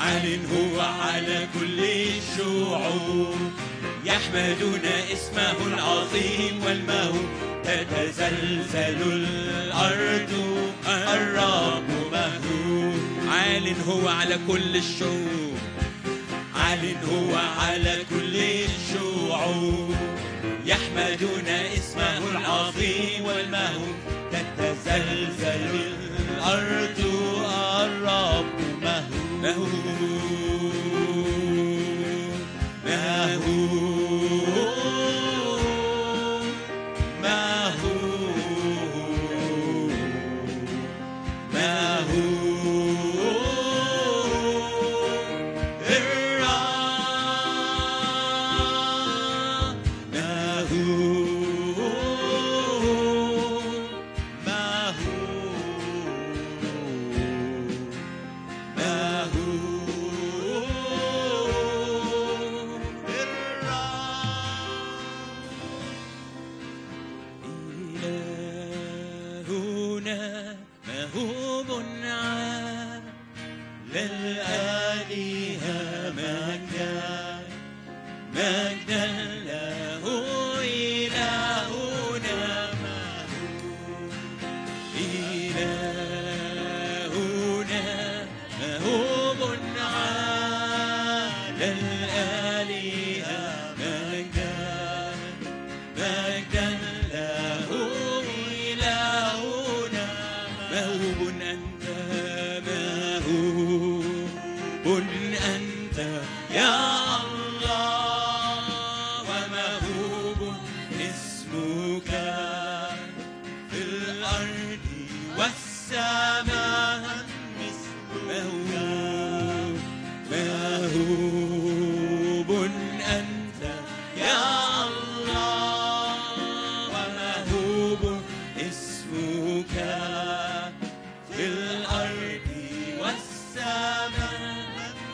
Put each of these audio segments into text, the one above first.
عال هو على كل الشعوب يحمدون اسمه العظيم والمهول تتزلزل الأرض الرب مهول عال هو على كل الشعوب عال هو على كل الشعوب يحمدون اسمه العظيم والمهول تتزلزل الأرض الرب مهول مهول مهول مهول الرب مهول مهول مهول إلهنا مهوب عال للآلهة مجدا مجدا له إلهنا مهوب إلهنا مهوب على الآلهة مجدا مجدا له إلهنا مهوب أنت مهوب أنت يا الله ومهوب اسمك في الأرض والسماء مهوب مهوب أنت يا الله ومهوب اسمك في الأرض والسماء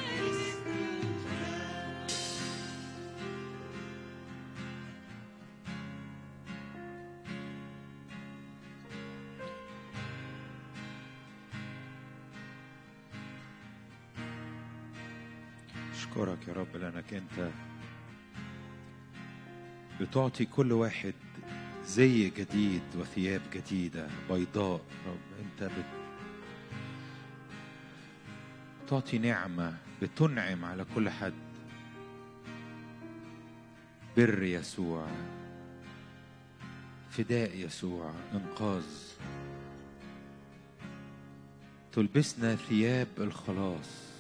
أشكرك يا رب لأنك أنت بتعطي كل واحد زي جديد وثياب جديدة بيضاء رب أنت بت... تعطي نعمة بتنعم على كل حد بر يسوع فداء يسوع إنقاذ تلبسنا ثياب الخلاص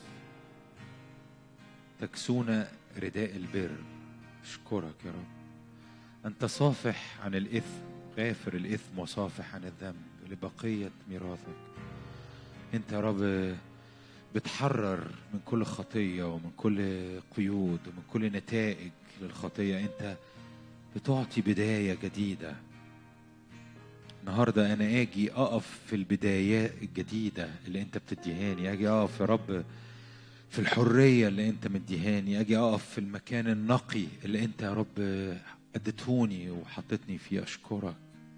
تكسونا رداء البر اشكرك يا رب انت صافح عن الاثم غافر الاثم وصافح عن الذنب لبقيه ميراثك انت يا رب بتحرر من كل خطيه ومن كل قيود ومن كل نتائج للخطيه انت بتعطي بدايه جديده النهارده انا اجي اقف في البدايات الجديده اللي انت بتديهاني اجي اقف يا رب في الحريه اللي انت مديهاني اجي اقف في المكان النقي اللي انت يا رب اديتهوني وحطيتني فيه اشكرك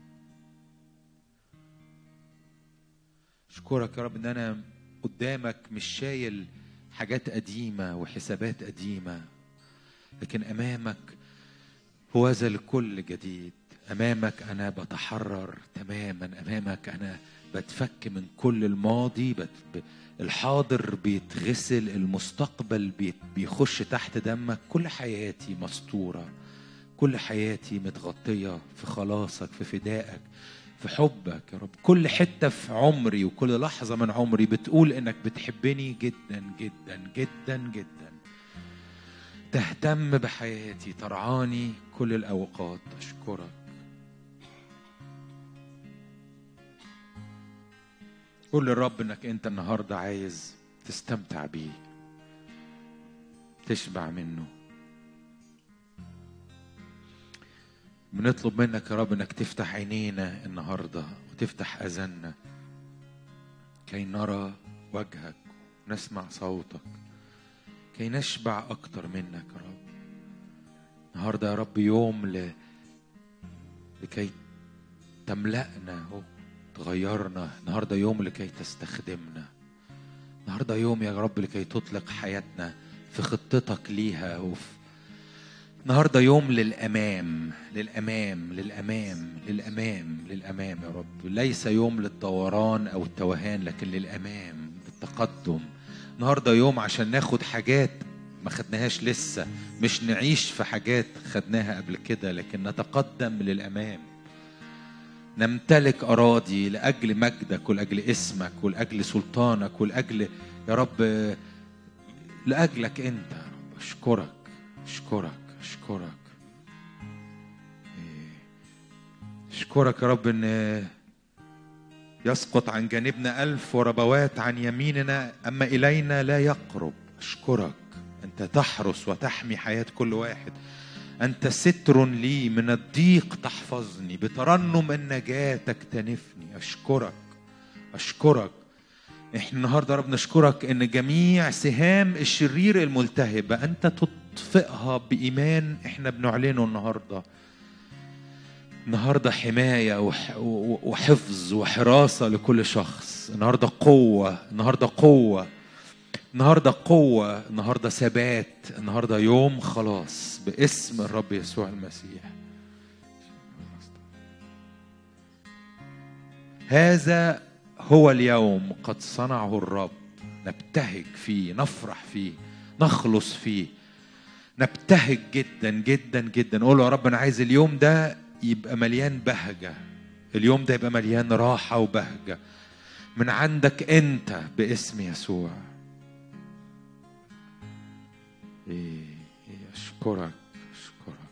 اشكرك يا رب ان انا قدامك مش شايل حاجات قديمه وحسابات قديمه لكن امامك هو ذا الكل جديد امامك انا بتحرر تماما امامك انا بتفك من كل الماضي بت... ب... الحاضر بيتغسل المستقبل بي... بيخش تحت دمك كل حياتي مستوره كل حياتي متغطيه في خلاصك في فدائك في حبك يا رب كل حته في عمري وكل لحظه من عمري بتقول انك بتحبني جدا جدا جدا جدا تهتم بحياتي ترعاني كل الاوقات اشكرك قول للرب انك انت النهارده عايز تستمتع بيه تشبع منه بنطلب منك يا رب انك تفتح عينينا النهارده وتفتح اذاننا كي نرى وجهك ونسمع صوتك كي نشبع اكتر منك يا رب النهارده يا رب يوم ل... لكي تملأنا اهو تغيرنا النهارده يوم لكي تستخدمنا النهارده النهارده يوم يا رب لكي تطلق حياتنا في خطتك ليها وفي النهارده يوم للامام للامام للامام للامام للامام يا رب ليس يوم للدوران او التوهان لكن للامام للتقدم النهارده يوم عشان ناخد حاجات ما خدناهاش لسه مش نعيش في حاجات خدناها قبل كده لكن نتقدم للامام نمتلك اراضي لاجل مجدك ولاجل اسمك ولاجل سلطانك ولاجل يا رب لاجلك انت يا رب اشكرك اشكرك اشكرك إيه. اشكرك يا رب ان يسقط عن جانبنا ألف وربوات عن يميننا أما إلينا لا يقرب أشكرك أنت تحرس وتحمي حياة كل واحد أنت ستر لي من الضيق تحفظني بترنم النجاة تكتنفني أشكرك أشكرك احنا النهارده يا رب نشكرك ان جميع سهام الشرير الملتهبه انت تطفئها بايمان احنا بنعلنه النهارده النهارده حمايه وح- و- وحفظ وحراسه لكل شخص النهارده قوه النهارده قوه النهارده قوه النهارده ثبات النهارده يوم خلاص باسم الرب يسوع المسيح هذا هو اليوم قد صنعه الرب نبتهج فيه نفرح فيه نخلص فيه نبتهج جدا جدا جدا نقول له يا رب انا عايز اليوم ده يبقى مليان بهجه اليوم ده يبقى مليان راحه وبهجه من عندك انت باسم يسوع إيه إيه، اشكرك اشكرك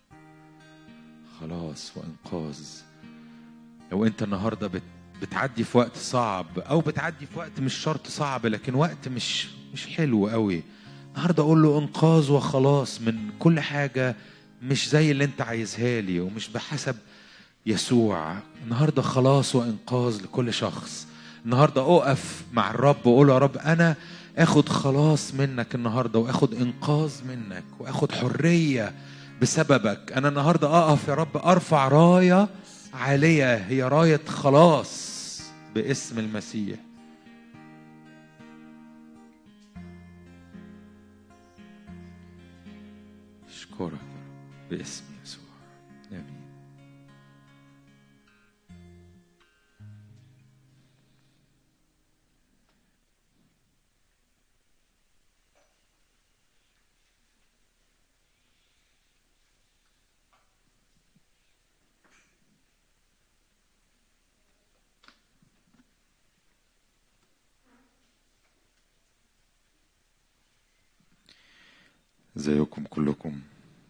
خلاص وانقاذ لو انت النهارده بت بتعدي في وقت صعب او بتعدي في وقت مش شرط صعب لكن وقت مش مش حلو قوي النهارده اقول له انقاذ وخلاص من كل حاجه مش زي اللي انت عايزها لي ومش بحسب يسوع النهارده خلاص وانقاذ لكل شخص النهارده اقف مع الرب واقول له يا رب انا اخد خلاص منك النهارده واخد انقاذ منك واخد حريه بسببك انا النهارده اقف يا رب ارفع رايه عاليه هي رايه خلاص باسم المسيح اشكرك يا رب باسم يسوع امين ازيكم كلكم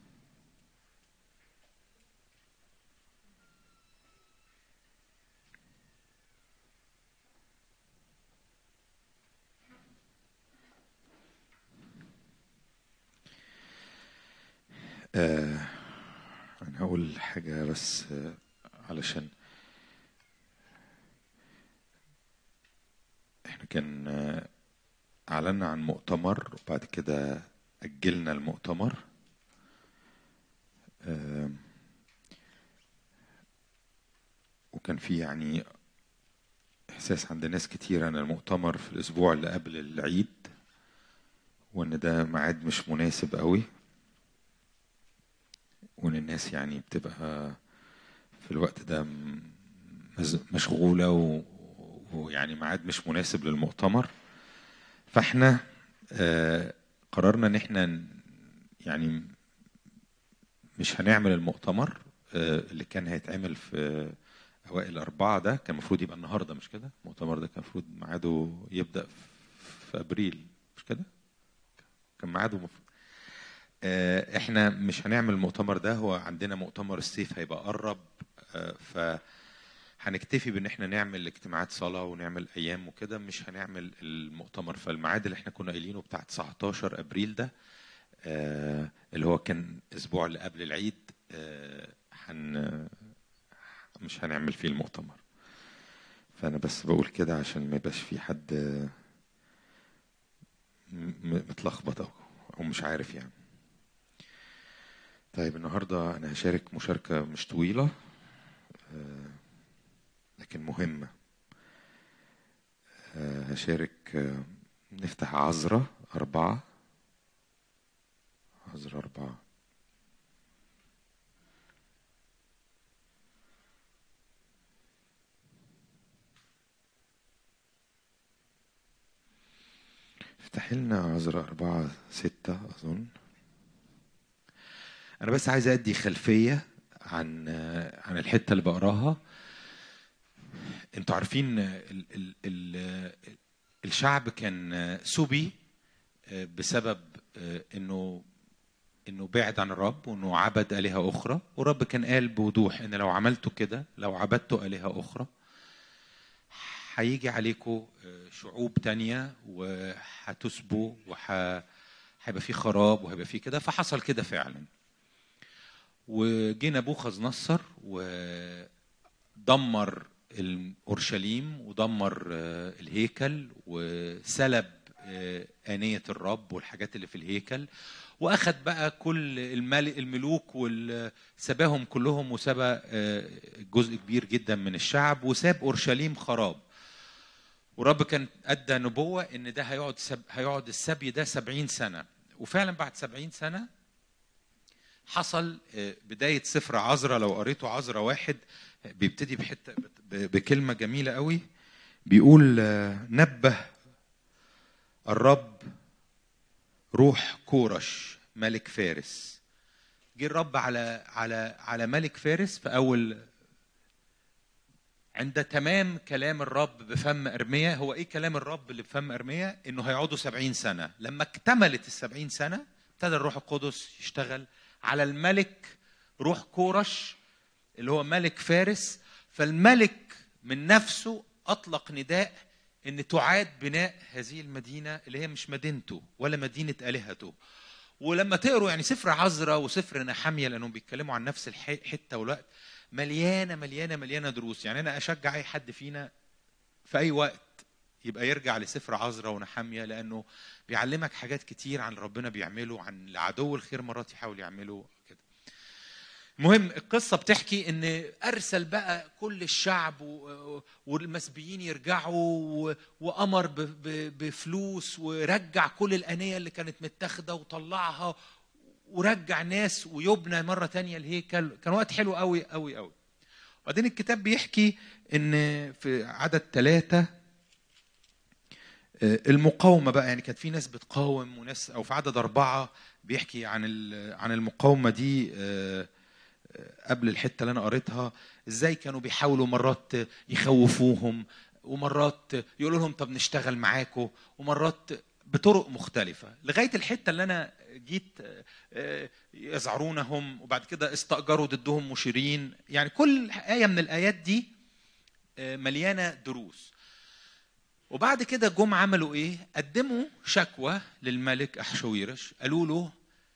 آه انا هقول حاجه بس آه علشان احنا كان آه اعلنا عن مؤتمر وبعد كده اجلنا المؤتمر آه وكان في يعني احساس عند ناس كتير ان المؤتمر في الاسبوع اللي قبل العيد وان ده ميعاد مش مناسب قوي وان الناس يعني بتبقى في الوقت ده م- مز- مشغولة و- ويعني ميعاد مش مناسب للمؤتمر فاحنا آه، قررنا ان احنا ن- يعني مش هنعمل المؤتمر آه، اللي كان هيتعمل في اوائل اربعة ده كان المفروض يبقى النهارده مش كده المؤتمر ده كان المفروض ميعاده يبدا في ابريل مش كده كان ميعاده مفروض آه، احنا مش هنعمل المؤتمر ده هو عندنا مؤتمر الصيف هيبقى قرب آه، ف هنكتفي بان احنا نعمل اجتماعات صلاه ونعمل ايام وكده مش هنعمل المؤتمر فالميعاد اللي احنا كنا قايلينه بتاع 19 ابريل ده آه، اللي هو كان الاسبوع اللي قبل العيد آه، هن مش هنعمل فيه المؤتمر فانا بس بقول كده عشان ما يبقاش في حد آه، م- م- متلخبط او او مش عارف يعني طيب النهارده انا هشارك مشاركه مش طويله آه، لكن مهمه آه، هشارك آه، نفتح عذراء أربعة عذراء أربعة افتحي لنا عذراء أربعة ستة أظن أنا بس عايز أدي خلفية عن عن الحتة اللي بقراها أنتوا عارفين ال ال ال الشعب كان سبي بسبب إنه إنه بعد عن الرب وإنه عبد آلهة أخرى والرب كان قال بوضوح إن لو عملتوا كده لو عبدتوا آلهة أخرى هيجي عليكم شعوب تانية وهتسبوا وح هيبقى في خراب وهيبقى في كده فحصل كده فعلا وجه نبوخذ نصر ودمر اورشليم ودمر الهيكل وسلب آنية الرب والحاجات اللي في الهيكل واخد بقى كل الملوك وسباهم كلهم وسبى جزء كبير جدا من الشعب وساب اورشليم خراب ورب كان ادى نبوه ان ده هيقعد سب... هيقعد السبي ده سبعين سنه وفعلا بعد سبعين سنه حصل بدايه سفر عذراء لو قريته عذراء واحد بيبتدي بحته بكلمه جميله قوي بيقول نبه الرب روح كورش ملك فارس جه الرب على على على ملك فارس في اول عند تمام كلام الرب بفم أرمية هو إيه كلام الرب اللي بفم أرمية إنه هيقعدوا سبعين سنة لما اكتملت السبعين سنة ابتدى الروح القدس يشتغل على الملك روح كورش اللي هو ملك فارس فالملك من نفسه أطلق نداء إن تعاد بناء هذه المدينة اللي هي مش مدينته ولا مدينة آلهته ولما تقروا يعني سفر عذراء وسفر نحمية لأنهم بيتكلموا عن نفس الحتة والوقت مليانه مليانه مليانه دروس يعني انا اشجع اي حد فينا في اي وقت يبقى يرجع لسفر عذراء ونحمية لانه بيعلمك حاجات كتير عن ربنا بيعمله عن العدو الخير مرات يحاول يعمله كده المهم القصة بتحكي ان ارسل بقى كل الشعب والمسبيين يرجعوا وامر بفلوس ورجع كل الانية اللي كانت متاخدة وطلعها ورجع ناس ويبنى مرة تانية الهيكل كان وقت حلو قوي قوي قوي وبعدين الكتاب بيحكي ان في عدد ثلاثة المقاومة بقى يعني كانت في ناس بتقاوم وناس او في عدد أربعة بيحكي عن عن المقاومة دي قبل الحتة اللي أنا قريتها ازاي كانوا بيحاولوا مرات يخوفوهم ومرات يقولوا لهم طب نشتغل معاكم ومرات بطرق مختلفة لغاية الحتة اللي أنا جيت يزعرونهم وبعد كده استأجروا ضدهم مشيرين يعني كل آية من الآيات دي مليانة دروس وبعد كده جم عملوا ايه قدموا شكوى للملك احشويرش قالوا له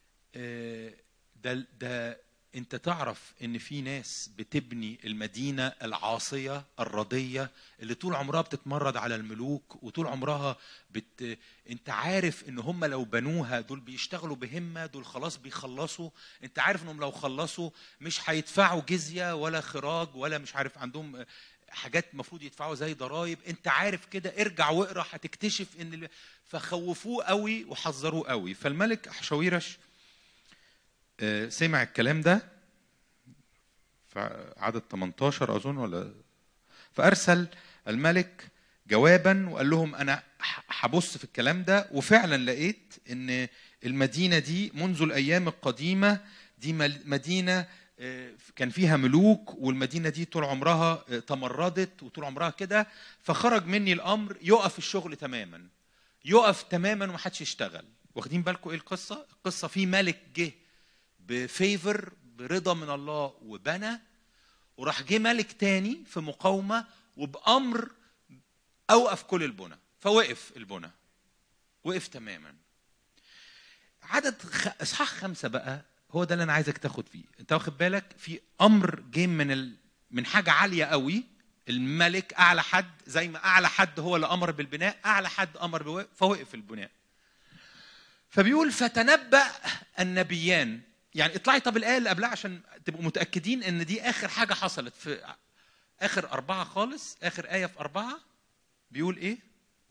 ده ده انت تعرف ان في ناس بتبني المدينه العاصيه الرضيه اللي طول عمرها بتتمرد على الملوك وطول عمرها بت... انت عارف ان هم لو بنوها دول بيشتغلوا بهمه دول خلاص بيخلصوا انت عارف انهم لو خلصوا مش هيدفعوا جزيه ولا خراج ولا مش عارف عندهم حاجات المفروض يدفعوا زي ضرائب انت عارف كده ارجع واقرا هتكتشف ان فخوفوه قوي وحذروه قوي فالملك احشويرش سمع الكلام ده في عدد 18 اظن ولا فارسل الملك جوابا وقال لهم انا هبص في الكلام ده وفعلا لقيت ان المدينه دي منذ الايام القديمه دي مدينه كان فيها ملوك والمدينه دي طول عمرها تمردت وطول عمرها كده فخرج مني الامر يقف الشغل تماما يقف تماما ومحدش يشتغل واخدين بالكم ايه القصه القصه في ملك جه بفيفر برضا من الله وبنى وراح جه ملك تاني في مقاومه وبامر اوقف كل البنى فوقف البنى وقف تماما عدد خ... اصحاح خمسه بقى هو ده اللي انا عايزك تاخد فيه انت واخد بالك في امر جه من ال... من حاجه عاليه قوي الملك اعلى حد زي ما اعلى حد هو اللي امر بالبناء اعلى حد امر بوقف فوقف البناء فبيقول فتنبأ النبيان يعني اطلعي طب الآية اللي قبلها عشان تبقوا متأكدين إن دي آخر حاجة حصلت في آخر أربعة خالص آخر آية في أربعة بيقول إيه؟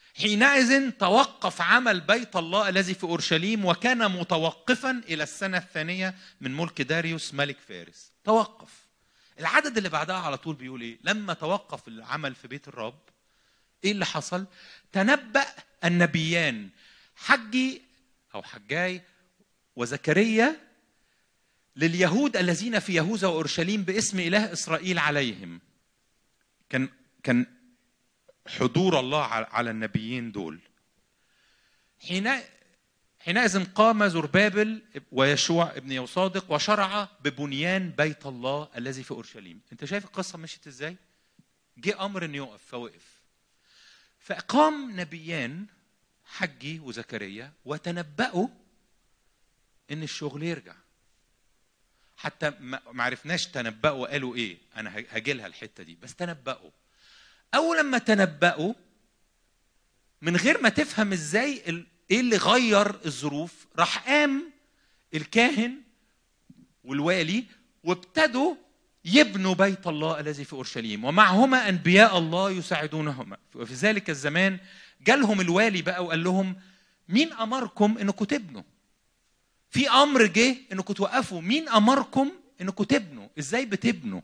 حينئذ توقف عمل بيت الله الذي في اورشليم وكان متوقفا الى السنه الثانيه من ملك داريوس ملك فارس توقف العدد اللي بعدها على طول بيقول ايه لما توقف العمل في بيت الرب ايه اللي حصل تنبأ النبيان حجي او حجاي وزكريا لليهود الذين في يهوذا واورشليم باسم اله اسرائيل عليهم كان كان حضور الله على النبيين دول حين حينئذ قام زربابل ويشوع ابن يوصادق وشرع ببنيان بيت الله الذي في اورشليم انت شايف القصه مشيت ازاي جه امر انه يقف فوقف فقام نبيان حجي وزكريا وتنبأوا ان الشغل يرجع حتى ما عرفناش تنبأوا قالوا ايه انا هاجي لها الحته دي بس تنبأوا اول لما تنبأوا من غير ما تفهم ازاي ايه اللي غير الظروف راح قام الكاهن والوالي وابتدوا يبنوا بيت الله الذي في اورشليم ومعهما انبياء الله يساعدونهما وفي ذلك الزمان جالهم الوالي بقى وقال لهم مين امركم انكم تبنوا في امر جه انكم توقفوا مين امركم انكم تبنوا ازاي بتبنوا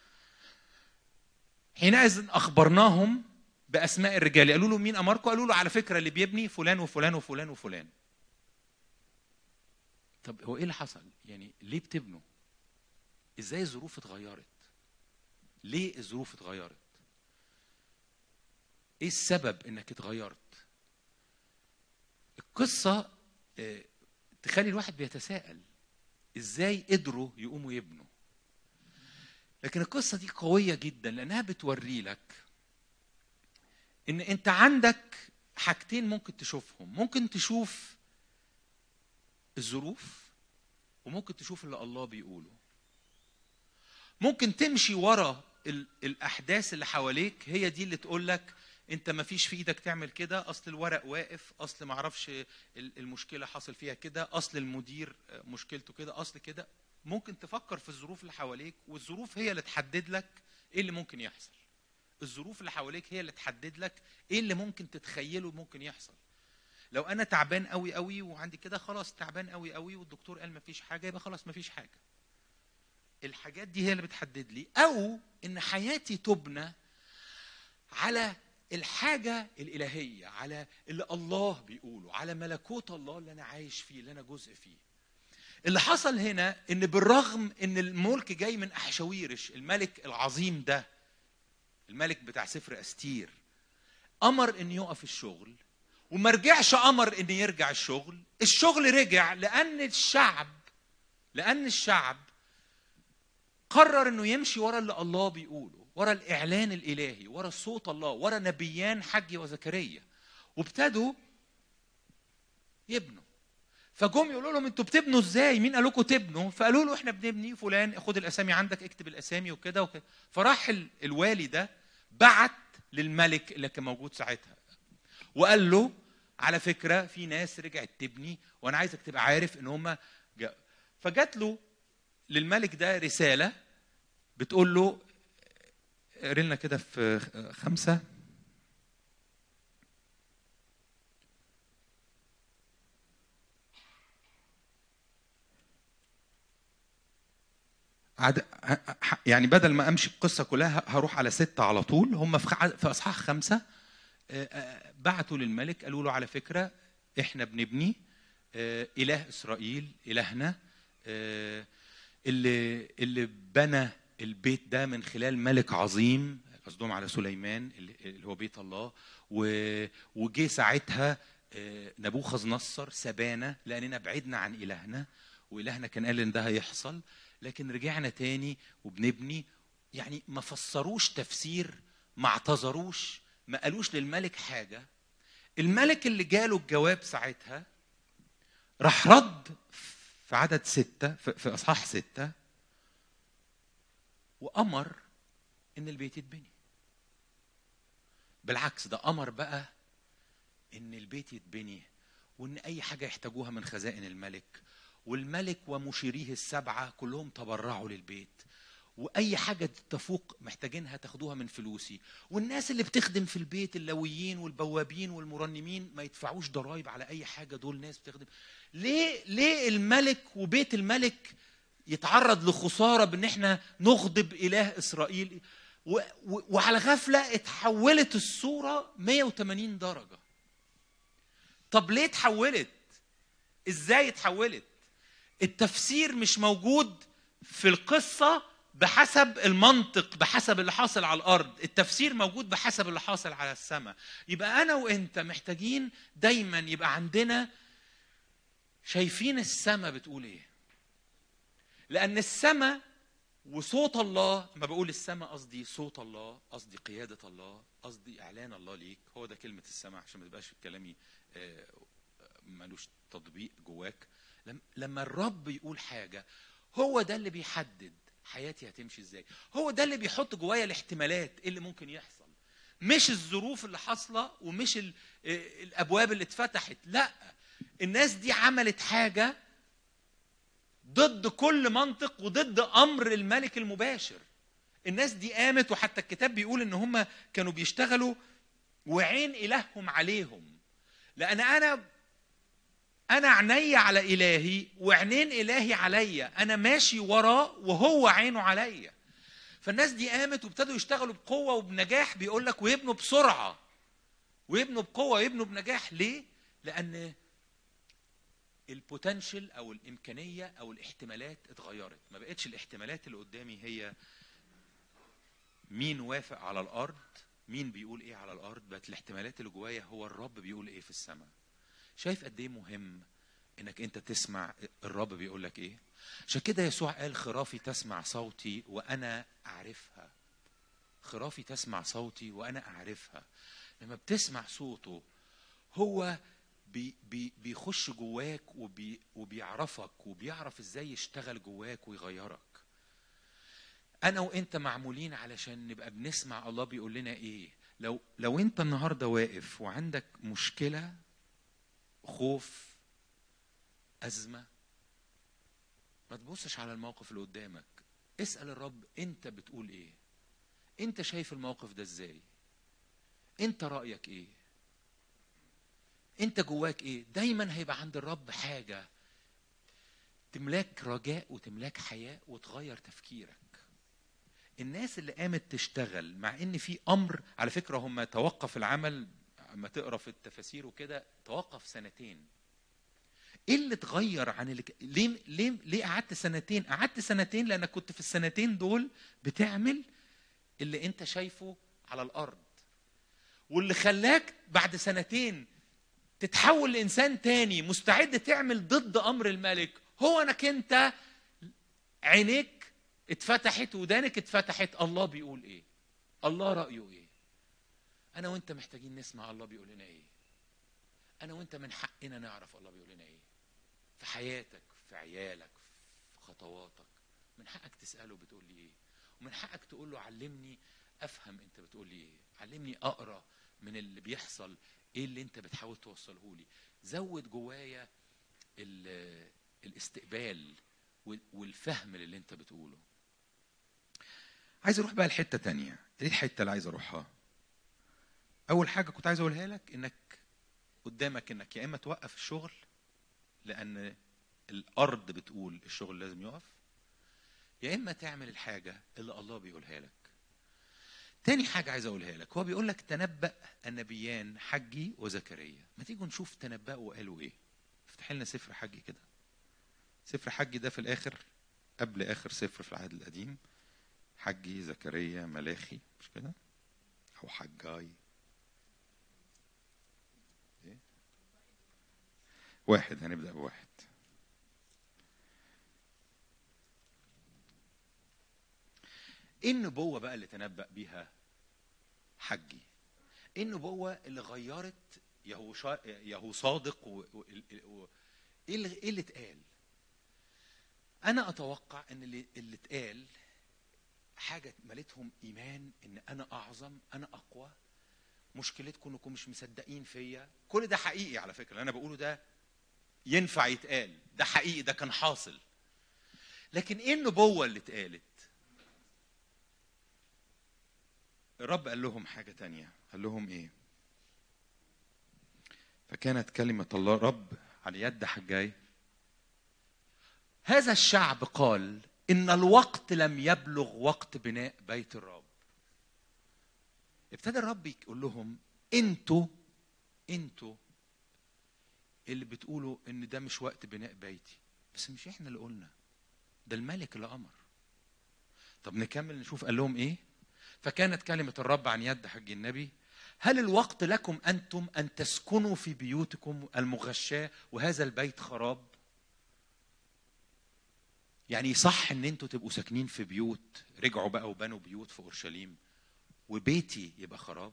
حينئذ اخبرناهم باسماء الرجال قالوا له مين امركم قالوا له على فكره اللي بيبني فلان وفلان وفلان وفلان طب هو ايه اللي حصل يعني ليه بتبنوا ازاي الظروف اتغيرت ليه الظروف اتغيرت ايه السبب انك اتغيرت القصه آه، تخلي الواحد بيتساءل ازاي قدروا يقوموا يبنوا لكن القصه دي قويه جدا لانها بتوري لك ان انت عندك حاجتين ممكن تشوفهم ممكن تشوف الظروف وممكن تشوف اللي الله بيقوله ممكن تمشي ورا الاحداث اللي حواليك هي دي اللي تقول لك انت ما فيش في ايدك تعمل كده اصل الورق واقف اصل ما اعرفش المشكله حصل فيها كده اصل المدير مشكلته كده اصل كده ممكن تفكر في الظروف اللي حواليك والظروف هي اللي تحدد لك ايه اللي ممكن يحصل الظروف اللي حواليك هي اللي تحدد لك ايه اللي ممكن تتخيله ممكن يحصل لو انا تعبان قوي قوي وعندي كده خلاص تعبان قوي قوي والدكتور قال مفيش حاجه يبقى خلاص مفيش حاجه الحاجات دي هي اللي بتحدد لي او ان حياتي تبنى على الحاجة الإلهية على اللي الله بيقوله على ملكوت الله اللي أنا عايش فيه اللي أنا جزء فيه اللي حصل هنا ان بالرغم ان الملك جاي من احشاويرش الملك العظيم ده الملك بتاع سفر استير امر ان يقف الشغل وما رجعش امر ان يرجع الشغل الشغل رجع لان الشعب لان الشعب قرر انه يمشي ورا اللي الله بيقوله ورا الاعلان الالهي ورا صوت الله ورا نبيان حجي وزكريا وابتدوا يبنوا فجم يقولوا لهم انتوا بتبنوا ازاي؟ مين قال لكم تبنوا؟ فقالوا له احنا بنبني فلان خد الاسامي عندك اكتب الاسامي وكده وكده فراح الوالي ده بعت للملك اللي كان موجود ساعتها وقال له على فكره في ناس رجعت تبني وانا عايزك تبقى عارف ان هم فجات له للملك ده رساله بتقول له قرينا كده في خمسه عد... يعني بدل ما امشي القصه كلها هروح على سته على طول هم في في اصحاح خمسه آه، آه، بعتوا للملك قالوا له على فكره احنا بنبني آه، اله اسرائيل الهنا اللي اللي بنى البيت ده من خلال ملك عظيم قصدهم على سليمان اللي هو بيت الله وجه ساعتها نبوخذ نصر سبانا لاننا بعدنا عن الهنا والهنا كان قال ان ده هيحصل لكن رجعنا تاني وبنبني يعني ما فسروش تفسير ما اعتذروش ما قالوش للملك حاجة الملك اللي جاله الجواب ساعتها راح رد في عدد ستة في أصحاح ستة وأمر إن البيت يتبني بالعكس ده أمر بقى إن البيت يتبني وإن أي حاجة يحتاجوها من خزائن الملك والملك ومشيريه السبعة كلهم تبرعوا للبيت واي حاجه تفوق محتاجينها تاخدوها من فلوسي والناس اللي بتخدم في البيت اللويين والبوابين والمرنمين ما يدفعوش ضرائب على اي حاجه دول ناس بتخدم ليه ليه الملك وبيت الملك يتعرض لخساره بان احنا نغضب اله اسرائيل و و وعلى غفله اتحولت الصوره 180 درجه طب ليه اتحولت ازاي اتحولت التفسير مش موجود في القصه بحسب المنطق بحسب اللي حاصل على الارض التفسير موجود بحسب اللي حاصل على السماء يبقى انا وانت محتاجين دايما يبقى عندنا شايفين السماء بتقول ايه لان السماء وصوت الله لما بقول السماء قصدي صوت الله قصدي قيادة الله قصدي إعلان الله ليك هو ده كلمة السماء عشان ما تبقاش كلامي آه، ملوش تطبيق جواك لم- لما الرب يقول حاجة هو ده اللي بيحدد حياتي هتمشي ازاي هو ده اللي بيحط جوايا الاحتمالات إيه اللي ممكن يحصل مش الظروف اللي حاصلة ومش ال- آه، الأبواب اللي اتفتحت لا الناس دي عملت حاجة ضد كل منطق وضد امر الملك المباشر الناس دي قامت وحتى الكتاب بيقول ان هم كانوا بيشتغلوا وعين الههم عليهم لان انا انا عيني على الهي وعينين الهي عليا انا ماشي وراه وهو عينه عليا فالناس دي قامت وابتدوا يشتغلوا بقوه وبنجاح بيقول لك ويبنوا بسرعه ويبنوا بقوه ويبنوا بنجاح ليه لان البوتنشال او الامكانيه او الاحتمالات اتغيرت ما بقتش الاحتمالات اللي قدامي هي مين وافق على الارض مين بيقول ايه على الارض بقت الاحتمالات اللي جوايا هو الرب بيقول ايه في السماء شايف قد ايه مهم انك انت تسمع الرب بيقول لك ايه عشان كده يسوع قال خرافي تسمع صوتي وانا اعرفها خرافي تسمع صوتي وانا اعرفها لما بتسمع صوته هو بي بي بيخش جواك وبي وبيعرفك وبيعرف ازاي يشتغل جواك ويغيرك انا وانت معمولين علشان نبقى بنسمع الله بيقول لنا ايه لو لو انت النهارده واقف وعندك مشكله خوف ازمه ما تبصش على الموقف اللي قدامك اسال الرب انت بتقول ايه انت شايف الموقف ده ازاي انت رايك ايه انت جواك ايه دايما هيبقى عند الرب حاجه تملاك رجاء وتملاك حياه وتغير تفكيرك الناس اللي قامت تشتغل مع ان في امر على فكره هم توقف العمل اما تقرا في التفاسير وكده توقف سنتين ايه اللي اتغير عن اللي ك... ليه ليه ليه قعدت سنتين قعدت سنتين لانك كنت في السنتين دول بتعمل اللي انت شايفه على الارض واللي خلاك بعد سنتين تتحول لانسان تاني مستعد تعمل ضد امر الملك هو انك انت عينيك اتفتحت ودانك اتفتحت الله بيقول ايه الله رايه ايه انا وانت محتاجين نسمع الله بيقول لنا ايه انا وانت من حقنا نعرف الله بيقول لنا ايه في حياتك في عيالك في خطواتك من حقك تساله بتقول لي ايه ومن حقك تقول له علمني افهم انت بتقول لي ايه علمني اقرا من اللي بيحصل ايه اللي انت بتحاول توصله لي زود جوايا ال- الاستقبال وال- والفهم اللي انت بتقوله عايز اروح بقى لحته تانية ايه الحته اللي عايز اروحها اول حاجه كنت عايز اقولها لك انك قدامك انك يا اما توقف الشغل لان الارض بتقول الشغل لازم يقف يا اما تعمل الحاجه اللي الله بيقولها لك تاني حاجة عايز أقولها لك هو بيقول لك تنبأ النبيان حجي وزكريا ما تيجوا نشوف تنبأوا وقالوا إيه افتح لنا سفر حجي كده سفر حجي ده في الآخر قبل آخر سفر في العهد القديم حجي زكريا ملاخي مش كده أو حجاي إيه؟ واحد هنبدأ بواحد ايه النبوة بقى اللي تنبأ بيها حجي ايه النبوة اللي غيرت يهو, شا... يهو صادق و... و... و... ايه اللي ايه اللي اتقال انا اتوقع ان اللي اللي اتقال حاجة ملتهم ايمان ان انا اعظم انا اقوى مشكلتكم انكم مش مصدقين فيا كل ده حقيقي على فكرة اللي انا بقوله ده ينفع يتقال ده حقيقي ده كان حاصل لكن ايه النبوة اللي اتقالت الرب قال لهم حاجة تانية قال لهم ايه فكانت كلمة الله رب على يد حجاي هذا الشعب قال إن الوقت لم يبلغ وقت بناء بيت الرب ابتدى الرب يقول لهم انتوا انتوا اللي بتقولوا ان ده مش وقت بناء بيتي بس مش احنا اللي قلنا ده الملك اللي امر طب نكمل نشوف قال لهم ايه فكانت كلمة الرب عن يد حج النبي هل الوقت لكم أنتم أن تسكنوا في بيوتكم المغشاة وهذا البيت خراب يعني صح ان انتوا تبقوا ساكنين في بيوت رجعوا بقى وبنوا بيوت في اورشليم وبيتي يبقى خراب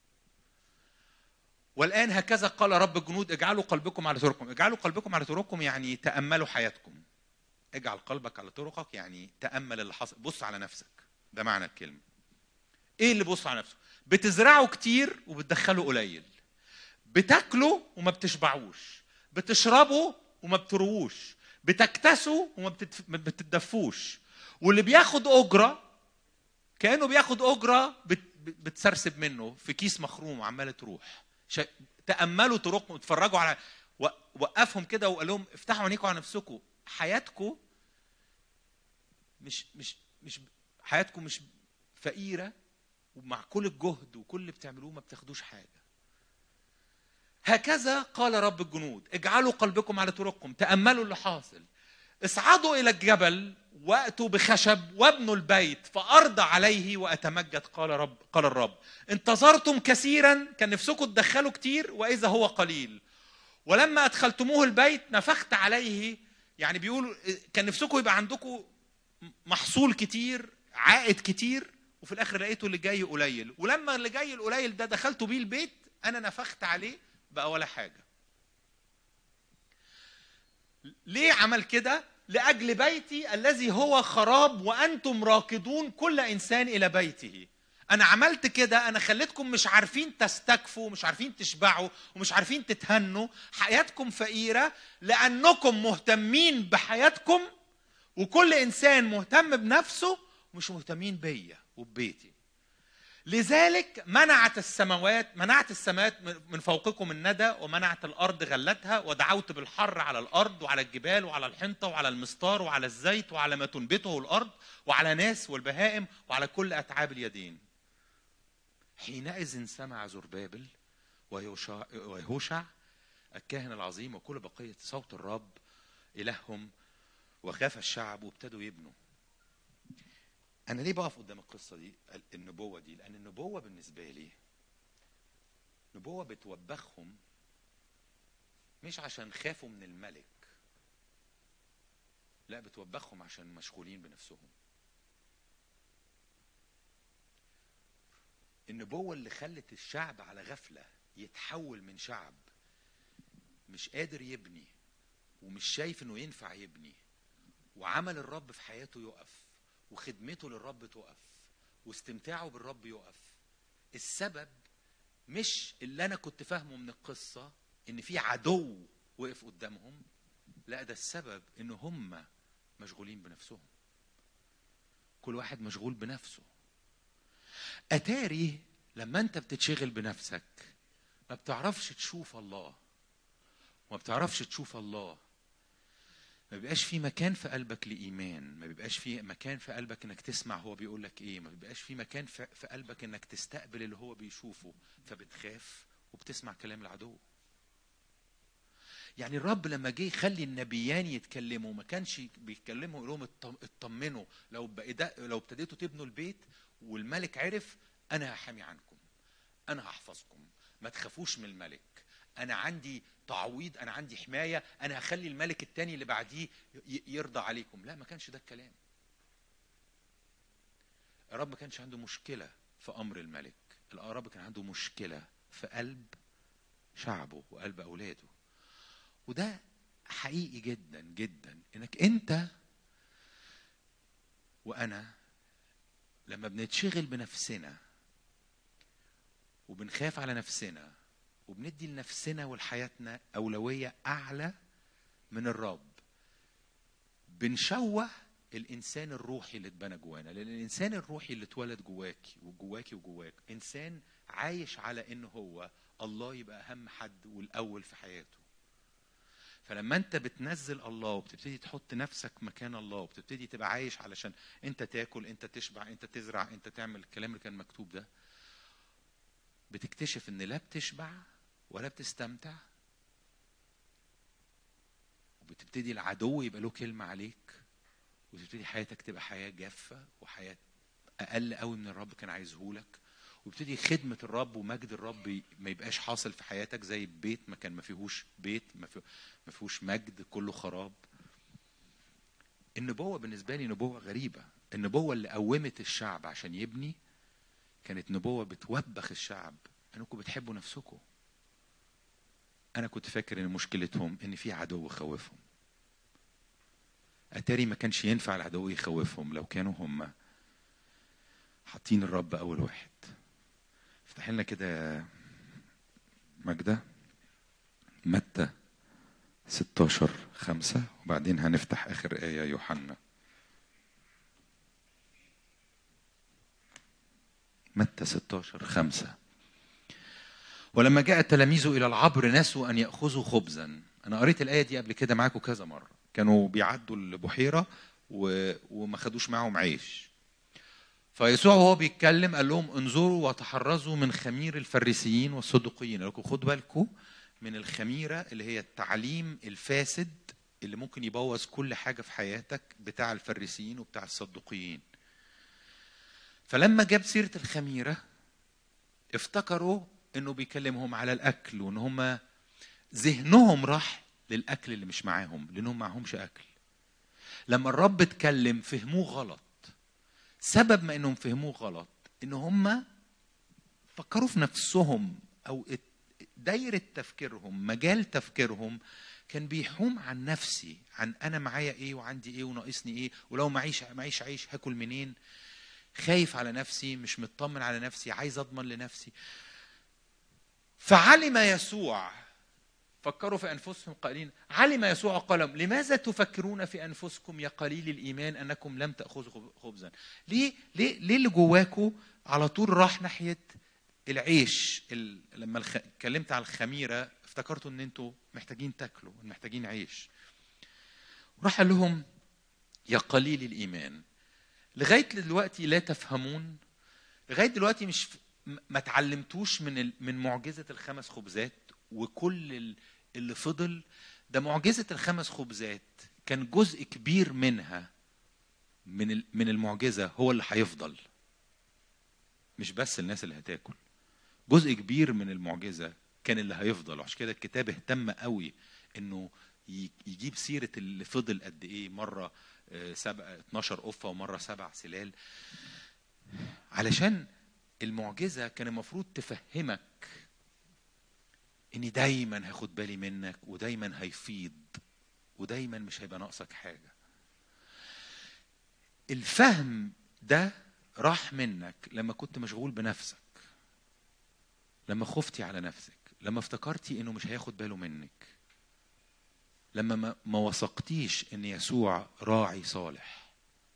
والان هكذا قال رب الجنود اجعلوا قلبكم على طرقكم اجعلوا قلبكم على طرقكم يعني تاملوا حياتكم اجعل قلبك على طرقك يعني تامل اللي حصل بص على نفسك ده معنى الكلمه ايه اللي بص على نفسه بتزرعوا كتير وبتدخلوا قليل بتاكلوا وما بتشبعوش بتشربوا وما بترووش بتكتسوا وما بتتف... ما بتتدفوش واللي بياخد اجره كانه بياخد اجره بت... بتسرسب منه في كيس مخروم وعماله تروح ش... تاملوا طرقكم اتفرجوا على و... وقفهم كده وقال لهم افتحوا عينيكم على نفسكم حياتكم مش مش مش حياتكم مش فقيره ومع كل الجهد وكل اللي بتعملوه ما بتاخدوش حاجه هكذا قال رب الجنود اجعلوا قلبكم على طرقكم تأملوا اللي حاصل اصعدوا إلى الجبل وأتوا بخشب وابنوا البيت فأرضى عليه وأتمجد قال رب قال الرب انتظرتم كثيرا كان نفسكم تدخلوا كتير وإذا هو قليل ولما أدخلتموه البيت نفخت عليه يعني بيقولوا كان نفسكم يبقى عندكم محصول كتير عائد كتير وفي الآخر لقيتوا اللي جاي قليل ولما اللي جاي القليل ده دخلتوا بيه البيت أنا نفخت عليه بقى ولا حاجة ليه عمل كده لأجل بيتي الذي هو خراب وأنتم راكضون كل إنسان إلى بيته أنا عملت كده أنا خليتكم مش عارفين تستكفوا مش عارفين تشبعوا ومش عارفين تتهنوا حياتكم فقيرة لأنكم مهتمين بحياتكم وكل إنسان مهتم بنفسه ومش مهتمين بيا وببيتي لذلك منعت السماوات منعت السماوات من فوقكم الندى ومنعت الارض غلتها ودعوت بالحر على الارض وعلى الجبال وعلى الحنطه وعلى المستار وعلى الزيت وعلى ما تنبته الارض وعلى ناس والبهائم وعلى كل اتعاب اليدين. حينئذ سمع زربابل ويوشع, ويهوشع الكاهن العظيم وكل بقيه صوت الرب الههم وخاف الشعب وابتدوا يبنوا. انا ليه بقف قدام القصه دي النبوه دي لان النبوه بالنسبه لي نبوه بتوبخهم مش عشان خافوا من الملك لا بتوبخهم عشان مشغولين بنفسهم النبوه اللي خلت الشعب على غفله يتحول من شعب مش قادر يبني ومش شايف انه ينفع يبني وعمل الرب في حياته يقف وخدمته للرب تقف واستمتاعه بالرب يقف السبب مش اللي انا كنت فاهمه من القصه ان في عدو وقف قدامهم لا ده السبب ان هم مشغولين بنفسهم كل واحد مشغول بنفسه اتاري لما انت بتتشغل بنفسك ما بتعرفش تشوف الله وما بتعرفش تشوف الله ما بيبقاش في مكان في قلبك لإيمان ما بيبقاش في مكان في قلبك انك تسمع هو بيقول لك ايه ما بيبقاش في مكان في قلبك انك تستقبل اللي هو بيشوفه فبتخاف وبتسمع كلام العدو يعني الرب لما جه يخلي النبيان يتكلموا ما كانش بيتكلموا يقول لهم اطمنوا لو لو ابتديتوا تبنوا البيت والملك عرف انا هحامي عنكم انا هحفظكم ما تخافوش من الملك انا عندي تعويض انا عندي حمايه انا هخلي الملك التاني اللي بعديه يرضى عليكم لا ما كانش ده الكلام الرب ما كانش عنده مشكله في امر الملك الرب كان عنده مشكله في قلب شعبه وقلب اولاده وده حقيقي جدا جدا انك انت وانا لما بنتشغل بنفسنا وبنخاف على نفسنا وبندي لنفسنا ولحياتنا أولوية أعلى من الرب بنشوه الانسان الروحي اللي اتبنى جوانا لان الانسان الروحي اللي اتولد جواكي وجواكي وجواك انسان عايش على ان هو الله يبقى اهم حد والاول في حياته فلما انت بتنزل الله وبتبتدي تحط نفسك مكان الله وبتبتدي تبقى عايش علشان انت تاكل انت تشبع انت تزرع انت تعمل الكلام اللي كان مكتوب ده بتكتشف ان لا بتشبع ولا بتستمتع وبتبتدي العدو يبقى له كلمة عليك وتبتدي حياتك تبقى حياة جافة وحياة أقل قوي من الرب كان عايزه لك ويبتدي خدمة الرب ومجد الرب ما يبقاش حاصل في حياتك زي بيت ما كان ما فيهوش بيت ما فيه- ما فيهوش مجد كله خراب النبوة بالنسبة لي نبوة غريبة النبوة اللي قومت الشعب عشان يبني كانت نبوة بتوبخ الشعب انكم بتحبوا نفسكم انا كنت فاكر ان مشكلتهم ان في عدو خوفهم اتاري ما كانش ينفع العدو يخوفهم لو كانوا هم حاطين الرب اول واحد افتح لنا كده ماجدة متى 16 خمسة وبعدين هنفتح آخر آية يوحنا متى 16 خمسة ولما جاء التلاميذ إلى العبر نسوا أن يأخذوا خبزا أنا قريت الآية دي قبل كده معاكم كذا مرة كانوا بيعدوا البحيرة و... وما خدوش معاهم عيش فيسوع وهو بيتكلم قال لهم انظروا وتحرزوا من خمير الفريسيين والصدقيين قال لكم خدوا بالكم من الخميرة اللي هي التعليم الفاسد اللي ممكن يبوظ كل حاجة في حياتك بتاع الفريسيين وبتاع الصدقيين فلما جاب سيرة الخميرة افتكروا انه بيكلمهم على الاكل وان هم ذهنهم راح للاكل اللي مش معاهم لانهم معهمش اكل لما الرب اتكلم فهموه غلط سبب ما انهم فهموه غلط ان هم فكروا في نفسهم او ات- دايرة تفكيرهم مجال تفكيرهم كان بيحوم عن نفسي عن انا معايا ايه وعندي ايه وناقصني ايه ولو معيش معيش عيش هاكل منين خايف على نفسي مش مطمن على نفسي عايز اضمن لنفسي فعلم يسوع فكروا في انفسهم قائلين علم يسوع قال لهم لماذا تفكرون في انفسكم يا قليل الايمان انكم لم تاخذوا خبزا ليه ليه ليه اللي جواكم على طول راح ناحيه العيش ال... لما الخ... اتكلمت على الخميره افتكرتوا ان انتوا محتاجين تاكلوا محتاجين عيش راح قال لهم يا قليل الايمان لغايه دلوقتي لا تفهمون لغايه دلوقتي مش م- ما اتعلمتوش من ال... من معجزه الخمس خبزات وكل ال- اللي فضل ده معجزه الخمس خبزات كان جزء كبير منها من ال... من المعجزه هو اللي هيفضل مش بس الناس اللي هتاكل جزء كبير من المعجزه كان اللي هيفضل وعشان كده الكتاب اهتم قوي انه ي- يجيب سيره اللي فضل قد ايه مره آه، سبع 12 قفه ومره سبع سلال علشان المعجزه كان المفروض تفهمك اني دايما هاخد بالي منك ودايما هيفيض ودايما مش هيبقى ناقصك حاجه الفهم ده راح منك لما كنت مشغول بنفسك لما خفتي على نفسك لما افتكرتي انه مش هياخد باله منك لما ما- ما وثقتيش ان يسوع راعي صالح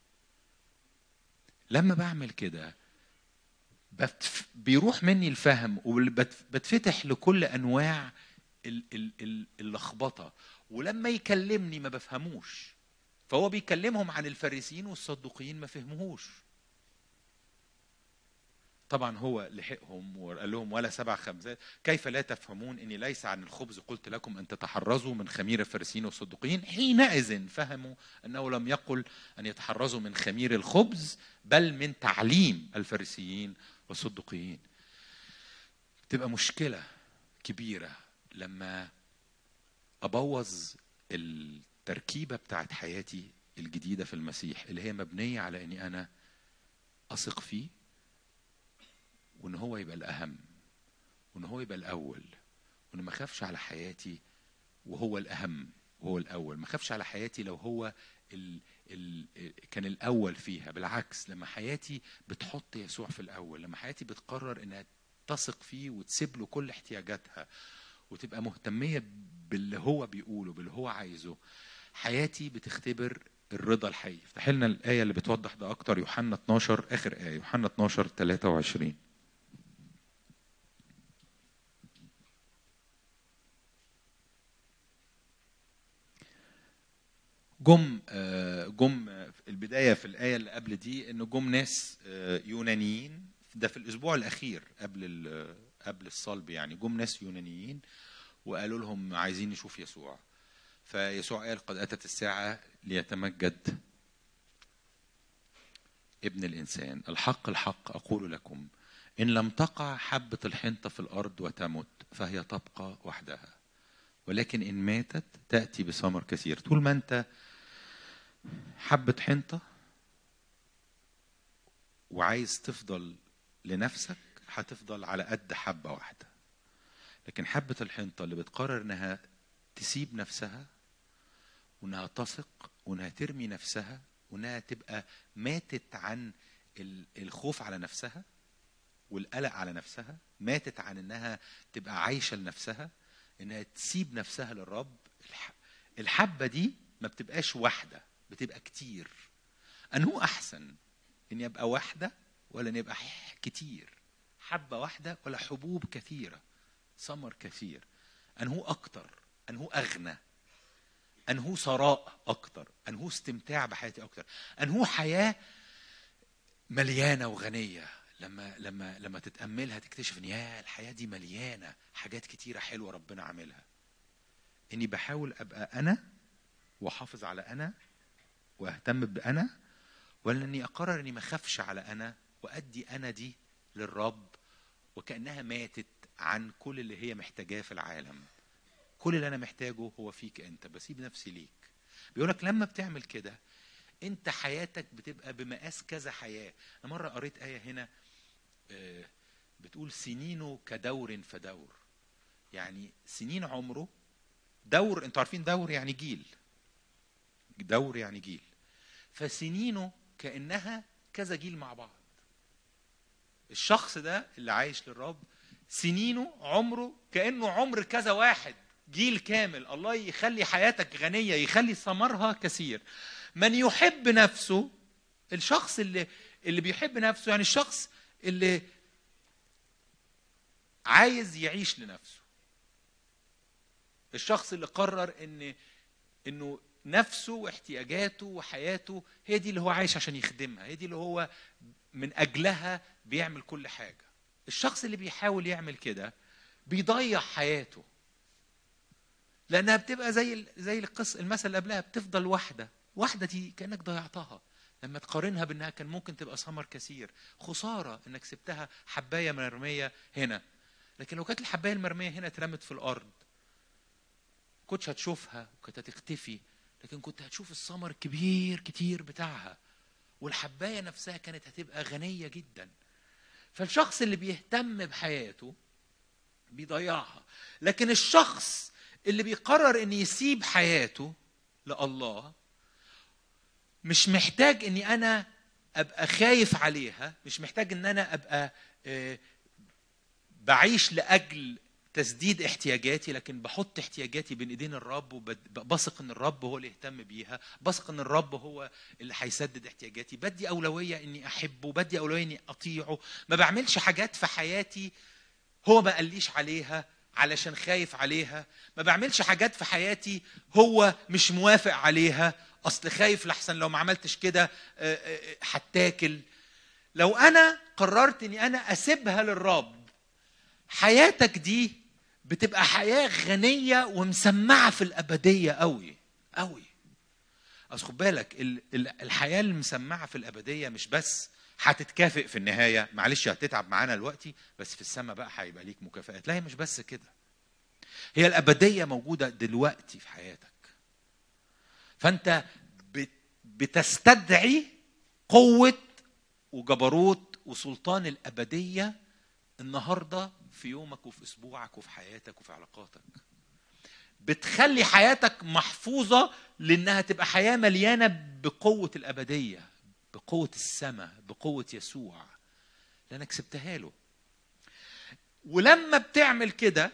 لما بعمل كده بتف... بيروح مني الفهم وبتفتح لكل انواع ال- ال- ال- اللخبطه ولما يكلمني ما بفهموش فهو بيكلمهم عن الفريسيين والصدوقيين ما فهموهوش طبعا هو لحقهم وقال لهم ولا سبع خبزات كيف لا تفهمون اني ليس عن الخبز قلت لكم ان تتحرزوا من خمير الفريسيين والصدوقيين حينئذ فهموا انه لم يقل ان يتحرزوا من خمير الخبز بل من تعليم الفريسيين والصدوقيين تبقى مشكله كبيره لما ابوظ التركيبه بتاعت حياتي الجديده في المسيح اللي هي مبنيه على اني انا اثق فيه وان هو يبقى الاهم وان هو يبقى الاول وان ما اخافش على حياتي وهو الاهم وهو الاول ما اخافش على حياتي لو هو ال ال كان الاول فيها بالعكس لما حياتي بتحط يسوع في الاول لما حياتي بتقرر انها تثق فيه وتسيب له كل احتياجاتها وتبقى مهتميه باللي هو بيقوله باللي هو عايزه حياتي بتختبر الرضا الحقيقي افتح لنا الآية اللي بتوضح ده أكتر يوحنا 12 آخر آية يوحنا 12 23 جم آه، جم في البداية في الآية اللي قبل دي إنه جم ناس آه، يونانيين ده في الأسبوع الأخير قبل ال- قبل الصلب يعني جم ناس يونانيين وقالوا لهم عايزين نشوف يسوع فيسوع قال قد أتت الساعة ليتمجد ابن الإنسان الحق الحق أقول لكم إن لم تقع حبة الحنطة في الأرض وتمت فهي تبقى وحدها ولكن إن ماتت تأتي بثمر كثير طول ما أنت حبة حنطة وعايز تفضل لنفسك هتفضل على قد حبة واحدة لكن حبة الحنطة اللي بتقرر إنها تسيب نفسها وإنها تثق وإنها ترمي نفسها وإنها تبقى ماتت عن ال- الخوف على نفسها والقلق على نفسها ماتت عن إنها تبقى عايشة لنفسها إنها تسيب نفسها للرب الح- الحبة دي ما بتبقاش واحدة بتبقى كتير أنه أحسن إن يبقى واحدة ولا إن يبقى ح- كتير حبة واحدة ولا حبوب كثيرة ثمر كثير أنه أكتر أنه أغنى أنه ثراء أكتر أنه استمتاع بحياتي أكتر أنه حياة مليانة وغنية لما لما لما تتأملها تكتشف إن يا الحياة دي مليانة حاجات كتيرة حلوة ربنا عاملها إني بحاول أبقى أنا وأحافظ على أنا وأهتم بأنا ولا إني أقرر إني ما أخافش على أنا وأدي أنا دي للرب وكأنها ماتت عن كل اللي هي محتاجاه في العالم كل اللي انا محتاجه هو فيك انت بسيب نفسي ليك بيقولك لما بتعمل كده انت حياتك بتبقى بمقاس كذا حياه انا مره قريت ايه هنا آه، بتقول سنينه كدور فدور يعني سنين عمره دور انتوا عارفين دور يعني جيل دور يعني جيل فسنينه كانها كذا جيل مع بعض الشخص ده اللي عايش للرب سنينه عمره كانه عمر كذا واحد جيل كامل الله يخلي حياتك غنيه يخلي ثمرها كثير من يحب نفسه الشخص اللي اللي بيحب نفسه يعني الشخص اللي عايز يعيش لنفسه الشخص اللي قرر ان انه نفسه واحتياجاته وحياته هي دي اللي هو عايش عشان يخدمها هي دي اللي هو من اجلها بيعمل كل حاجه الشخص اللي بيحاول يعمل كده بيضيع حياته لانها بتبقى زي ال- زي القص المثل اللي قبلها بتفضل واحده واحده دي كانك ضيعتها لما تقارنها بانها كان ممكن تبقى ثمر كثير خساره انك سبتها حبايه مرميه هنا لكن لو كانت الحبايه المرميه هنا اترمت في الارض كنتش هتشوفها وكانت هتختفي لكن كنت هتشوف الثمر كبير كتير بتاعها والحبايه نفسها كانت هتبقى غنيه جدا فالشخص اللي بيهتم بحياته بيضيعها لكن الشخص اللي بيقرر ان يسيب حياته لله مش محتاج اني انا ابقى خايف عليها مش محتاج ان انا ابقى آه، بعيش لاجل تسديد احتياجاتي لكن بحط احتياجاتي بين ايدين الرب وبثق ان الرب هو اللي يهتم بيها بثق ان الرب هو اللي هيسدد احتياجاتي بدي اولويه اني احبه بدي اولويه اني اطيعه ما بعملش حاجات في حياتي هو ما قاليش عليها علشان خايف عليها ما بعملش حاجات في حياتي هو مش موافق عليها اصل خايف لحسن لو ما عملتش كده آه، آه، آه، هتاكل لو انا قررت اني انا اسيبها للرب حياتك دي بتبقى حياه غنيه ومسمعه في الابديه قوي قوي اصل خد بالك ال- ال- الحياه المسمعه في الابديه مش بس هتتكافئ في النهايه معلش هتتعب معانا دلوقتي بس في السماء بقى هيبقى ليك مكافآت لا هي مش بس كده هي الابديه موجوده دلوقتي في حياتك فانت بت- بتستدعي قوه وجبروت وسلطان الابديه النهارده في يومك وفي اسبوعك وفي حياتك وفي علاقاتك بتخلي حياتك محفوظه لانها تبقى حياه مليانه بقوه الابديه بقوه السماء بقوه يسوع لانك سبتها له ولما بتعمل كده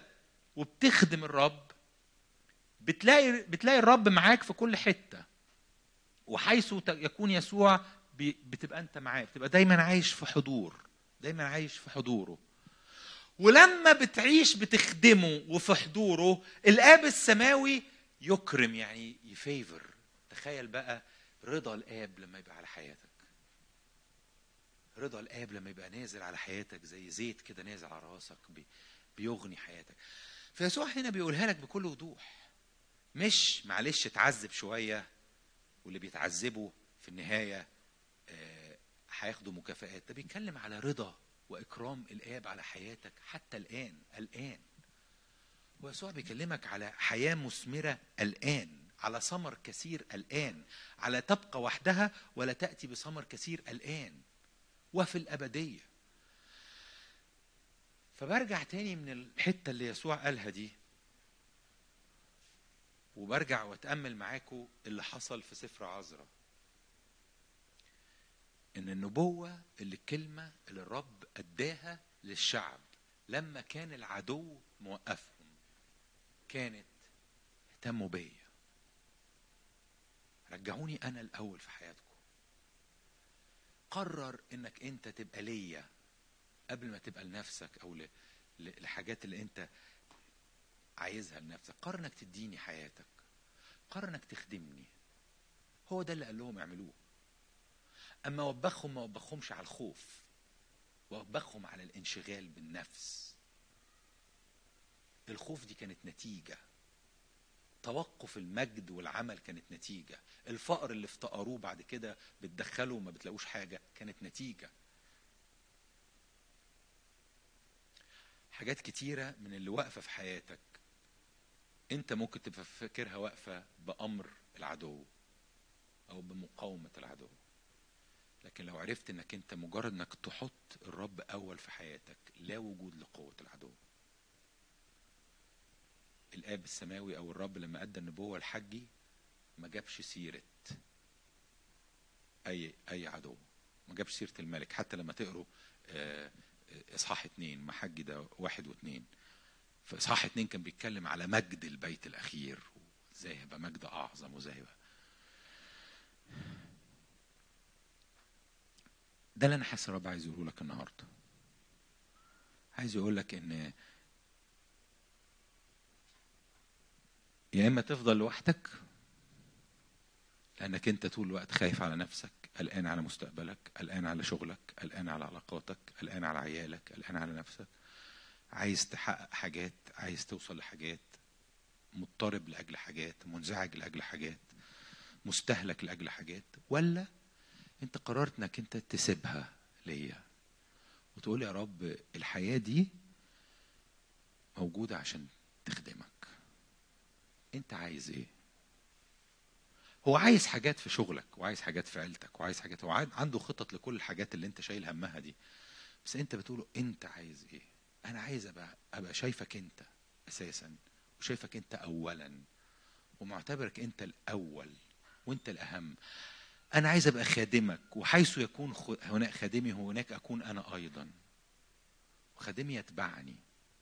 وبتخدم الرب بتلاقي بتلاقي الرب معاك في كل حته وحيث ت- يكون يسوع بي- بتبقى انت معاه بتبقى دايما عايش في حضور دايما عايش في حضوره ولما بتعيش بتخدمه وفي حضوره الاب السماوي يكرم يعني يفيفر تخيل بقى رضا الاب لما يبقى على حياتك رضا الاب لما يبقى نازل على حياتك زي زيت كده نازل على راسك بي- بيغني حياتك فيسوع هنا بيقولها لك بكل وضوح مش معلش اتعذب شويه واللي بيتعذبوا في النهايه آه، هياخدوا مكافآت ده بيتكلم على رضا واكرام الاب على حياتك حتى الان الان ويسوع بيكلمك على حياه مثمره الان على ثمر كثير الان على تبقى وحدها ولا تاتي بثمر كثير الان وفي الابديه فبرجع تاني من الحته اللي يسوع قالها دي وبرجع واتامل معاكم اللي حصل في سفر عذراء ان النبوه اللي الكلمه اللي الرب اداها للشعب لما كان العدو موقفهم كانت اهتموا بيا رجعوني انا الاول في حياتكم قرر انك انت تبقى ليا قبل ما تبقى لنفسك او ل- ل- لحاجات اللي انت عايزها لنفسك قرر انك تديني حياتك قرر انك تخدمني هو ده اللي قال لهم اعملوه اما وبخهم ما وبخهمش على الخوف وبخهم على الانشغال بالنفس الخوف دي كانت نتيجه توقف المجد والعمل كانت نتيجه الفقر اللي افتقروه بعد كده بتدخلوا وما بتلاقوش حاجه كانت نتيجه حاجات كتيره من اللي واقفه في حياتك انت ممكن تبقى فاكرها واقفه بامر العدو او بمقاومه العدو لكن لو عرفت انك انت مجرد انك تحط الرب اول في حياتك لا وجود لقوه العدو الاب السماوي او الرب لما ادى النبوه الحجي ما جابش سيره اي اي عدو ما جابش سيره الملك حتى لما تقروا آه، آه، اصحاح اتنين ما حج ده واحد واتنين في اصحاح اتنين كان بيتكلم على مجد البيت الاخير وازاي هيبقى مجد اعظم وازاي هيبقى ده اللي انا حاسس الرب عايز يقوله لك النهارده عايز يقول لك ان يا اما تفضل لوحدك لانك انت طول الوقت خايف على نفسك قلقان على مستقبلك قلقان على شغلك قلقان على علاقاتك قلقان على عيالك قلقان على نفسك عايز تحقق حاجات عايز توصل لحاجات مضطرب لاجل حاجات منزعج لاجل حاجات مستهلك لاجل حاجات ولا انت قررت انك انت تسيبها ليا وتقول يا رب الحياه دي موجوده عشان تخدمك انت عايز ايه هو عايز حاجات في شغلك وعايز حاجات في عيلتك وعايز حاجات هو عاد- عنده خطط لكل الحاجات اللي انت شايل همها دي بس انت بتقوله انت عايز ايه انا عايز ابقى ابقى شايفك انت اساسا وشايفك انت اولا ومعتبرك انت الاول وانت الاهم انا عايز ابقى خادمك وحيث يكون خ- هناك خادمي هناك اكون انا ايضا وخادمي يتبعني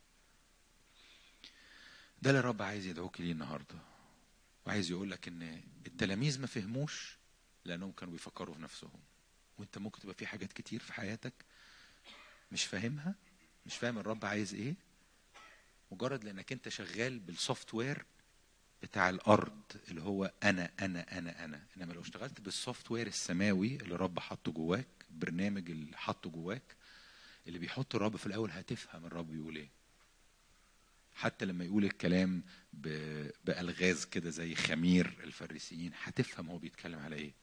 ده اللي الرب عايز يدعوك ليه النهارده وعايز يقول لك ان التلاميذ ما فهموش لانهم كانوا بيفكروا في نفسهم وانت ممكن تبقى في حاجات كتير في حياتك مش فاهمها مش فاهم الرب عايز ايه مجرد لانك انت شغال بالسوفت وير بتاع الارض اللي هو انا انا انا انا انما لو اشتغلت بالسوفت وير السماوي اللي الرب حطه جواك برنامج اللي حطه جواك اللي بيحط الرب في الاول هتفهم الرب بيقول ايه حتى لما يقول الكلام ب- بألغاز كده زي خمير الفريسيين هتفهم هو بيتكلم على ايه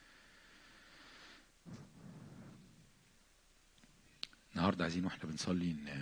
النهارده عايزين واحنا بنصلي ان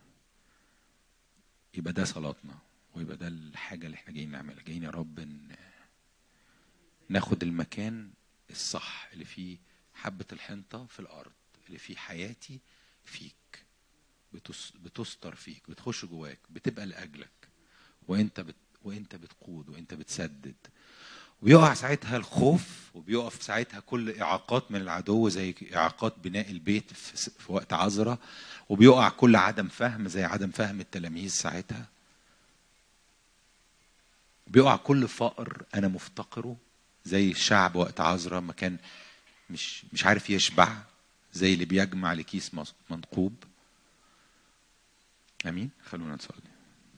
يبقى ده صلاتنا ويبقى ده الحاجة اللي احنا جايين نعملها جايين يا رب ان ناخد المكان الصح اللي فيه حبة الحنطة في الأرض اللي فيه حياتي فيك بتس بتستر فيك بتخش جواك بتبقى لأجلك وانت بت وانت بتقود وانت بتسدد ويقع ساعتها الخوف وبيقف ساعتها كل اعاقات من العدو زي اعاقات بناء البيت في, س- في وقت عذراء وبيقع كل عدم فهم زي عدم فهم التلاميذ ساعتها بيقع كل فقر انا مفتقره زي الشعب وقت عذراء ما كان مش مش عارف يشبع زي اللي بيجمع لكيس مص- منقوب امين خلونا نصلي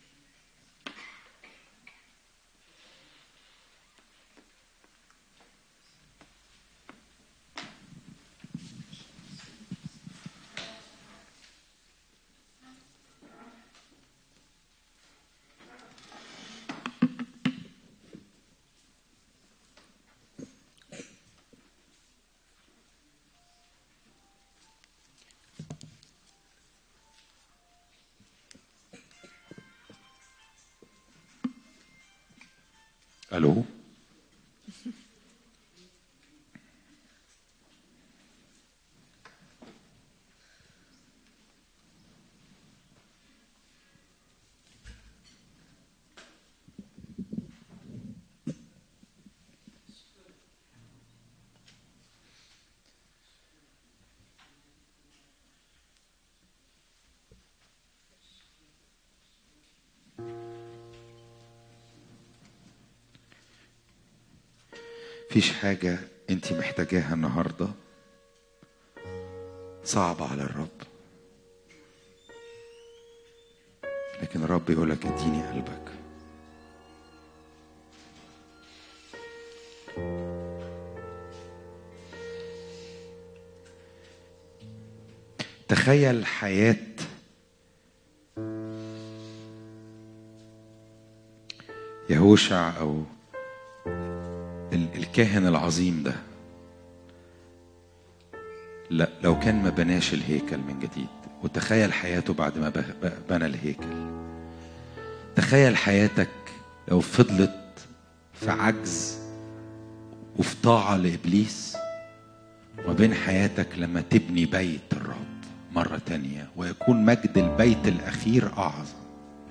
الو فيش حاجة انت محتاجاها النهاردة صعبة على الرب لكن الرب يقولك اديني قلبك تخيل حياة يهوشع أو ال- الكاهن العظيم ده لا لو كان ما بناش الهيكل من جديد وتخيل حياته بعد ما به- ب- بنى الهيكل تخيل حياتك لو فضلت في عجز وفي طاعة لإبليس وبين حياتك لما تبني بيت الرب مرة تانية ويكون مجد البيت الأخير أعظم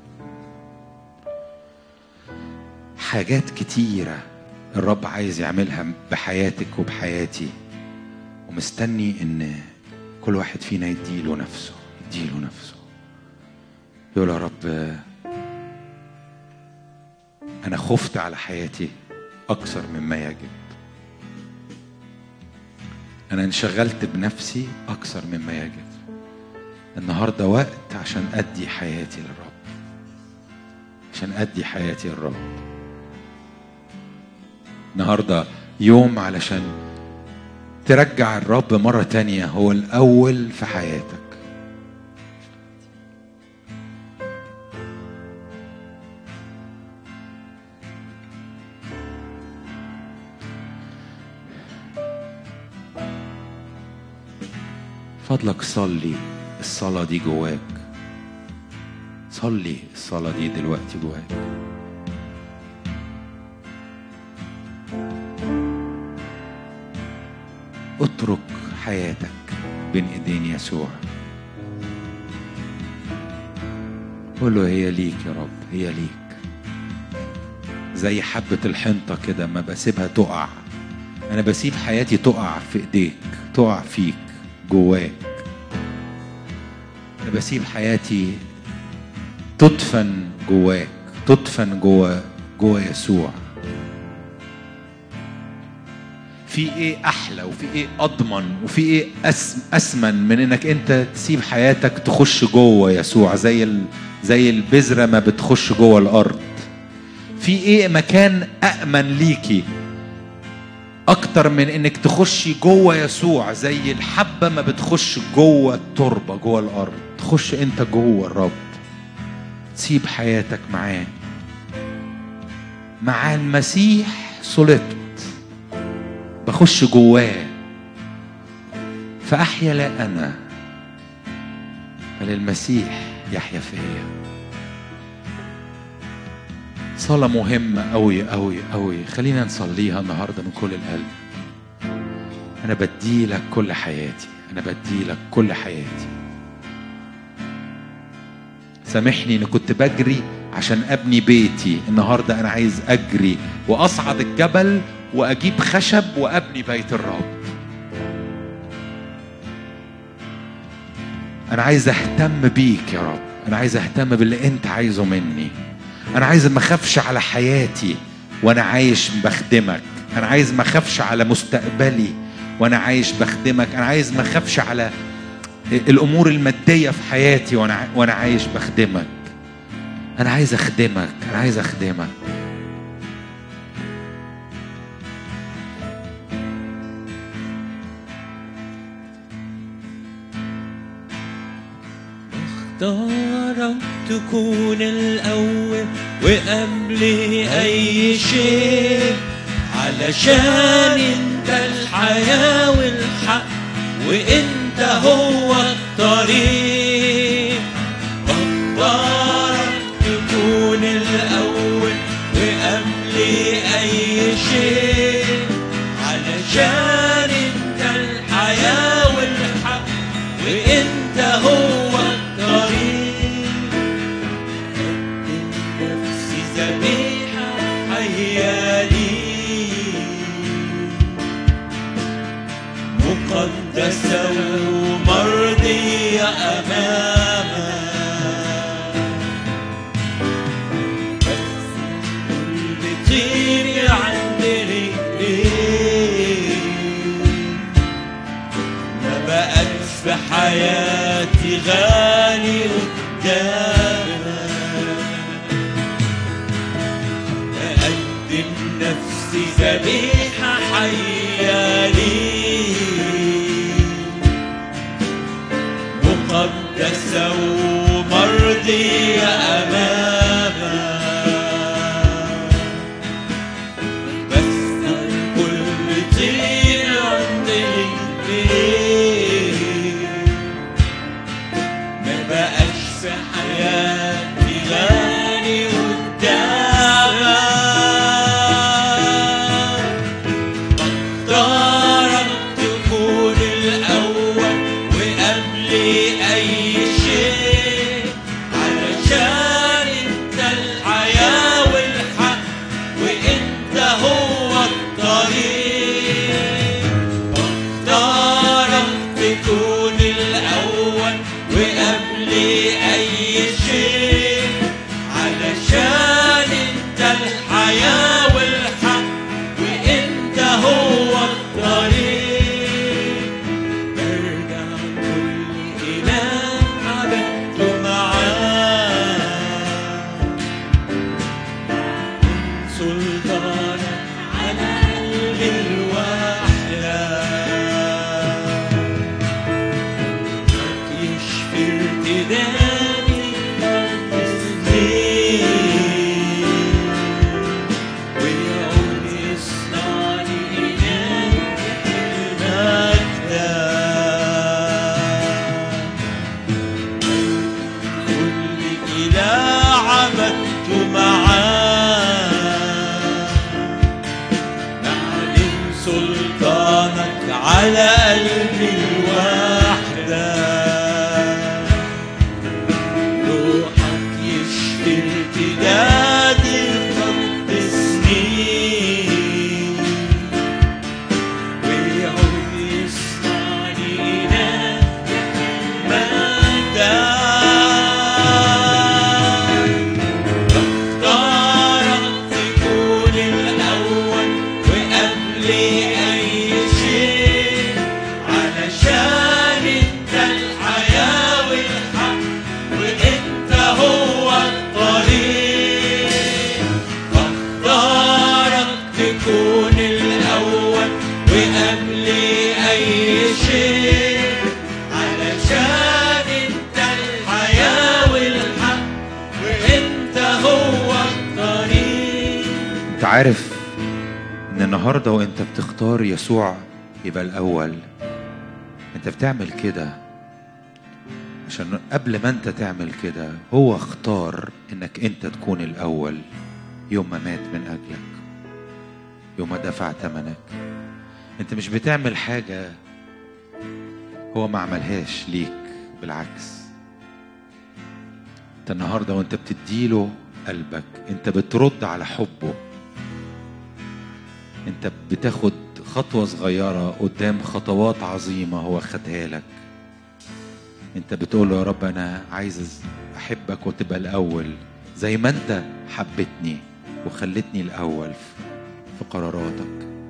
حاجات كتيرة الرب عايز يعملها بحياتك وبحياتي ومستني ان كل واحد فينا يديله نفسه يديله نفسه يقول يا رب انا خفت على حياتي اكثر مما يجب انا انشغلت بنفسي اكثر مما يجب النهارده وقت عشان ادي حياتي للرب عشان ادي حياتي للرب النهارده يوم علشان ترجع الرب مرة تانية هو الأول في حياتك فضلك صلي الصلاة دي جواك صلي الصلاة دي دلوقتي جواك اترك حياتك بين ايدين يسوع قول له هي ليك يا رب هي ليك زي حبة الحنطة كده ما بسيبها تقع أنا بسيب حياتي تقع في إيديك تقع فيك جواك أنا بسيب حياتي تدفن جواك تدفن جوا جوا يسوع في ايه احلى وفي ايه اضمن وفي ايه أس اسمن من انك انت تسيب حياتك تخش جوه يسوع زي ال... زي البذره ما بتخش جوه الارض في ايه مكان امن ليكي اكتر من انك تخشي جوه يسوع زي الحبه ما بتخش جوه التربه جوه الارض تخش انت جوه الرب تسيب حياتك معاه مع المسيح صلبت بخش جواه فأحيا لا أنا بل المسيح يحيا فيا صلاة مهمة أوي أوي أوي خلينا نصليها النهاردة من كل القلب أنا بدي لك كل حياتي أنا بدي لك كل حياتي سامحني إني كنت بجري عشان أبني بيتي النهاردة أنا عايز أجري وأصعد الجبل وأجيب خشب وأبني بيت الرب أنا عايز أهتم بيك يا رب أنا عايز أهتم باللي أنت عايزه مني أنا عايز ما أخافش على حياتي وأنا عايش بخدمك انا عايز ما اخافش على مستقبلي وانا عايش بخدمك انا عايز ما اخافش على الامور الماديه في حياتي وانا وانا عايش بخدمك انا عايز اخدمك انا عايز اخدمك اختارك تكون الأول وقبل أي شيء علشان انت الحياة والحق وانت هو الطريق اختارك تكون الأول وقبل أي شيء علشان انت الحياة والحق وانت هو الطريق نفسي ذبيحة حية ليك مقدسة ومرضية أمامك كل طيري عند رجليك ما بقاش في حياتي غالي قدامك أقدم نفسي ذبيحة حية ليك مقدسة ومرضية أمامك بس كل طير عند رجليك ما بقاش في حياتي غالي قدامك اختارك تكون الأول وقبل أي شيء علشان انت الحياة والحق وانت هو الطريق اختارك تكون الأول وقبل أي شيء علشان انت الحياة والحق وانت هو الطريق برجع كل إله عبدته معاه سلطانك على قلبي الوحدة يشفي ارتدادي بسنين ويعود يصنعني إله المجد كل إله عبدت معاه نعلن سلطانك على قلبي الوحدة روحك يشفي ارتدادي قد سنين ويعود يصنعني إله مجدك اختارك تكون الأول وقبل أي شيء علشان انت الحياة والحق وانت هو الطريق اختارك تكون الأول وقبل أي شيء علشان انت الحياة والحق وانت هو الطريق انت عارف ان النهارده وانت بتختار يسوع يبقى الاول انت بتعمل كده عشان قبل ما انت تعمل كده هو اختار انك انت تكون الاول يوم ما مات من اجلك يوم ما دفع ثمنك انت مش بتعمل حاجه هو ما عملهاش ليك بالعكس انت النهارده وانت بتديله قلبك انت بترد على حبه انت بتاخد خطوة صغيرة قدام خطوات عظيمة هو خدها لك انت بتقول له يا رب انا عايز احبك وتبقى الاول زي ما انت حبتني وخلتني الاول في قراراتك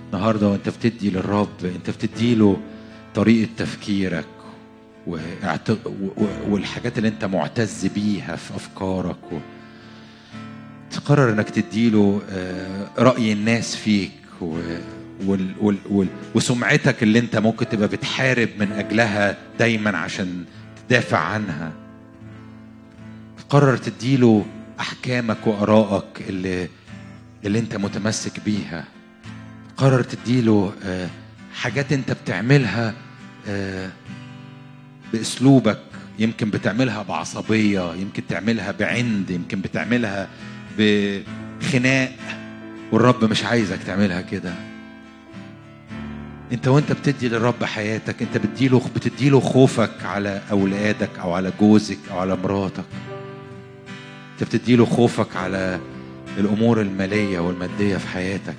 النهارده وانت بتدي للرب انت بتدي له طريقه تفكيرك واعت... و... و... والحاجات اللي انت معتز بيها في افكارك و... تقرر انك تديله آه، راي الناس فيك و... وال... وال... وال... وسمعتك اللي انت ممكن تبقى بتحارب من اجلها دايما عشان تدافع عنها تقرر تديله احكامك وارائك اللي اللي انت متمسك بيها قرر تديله آه، حاجات انت بتعملها آه، باسلوبك يمكن بتعملها بعصبيه يمكن تعملها بعند يمكن بتعملها بخناق والرب مش عايزك تعملها كده انت وانت بتدي للرب حياتك انت بتديله بتديله خوفك على اولادك او على جوزك او على مراتك انت بتديله خوفك على الامور الماليه والماديه في حياتك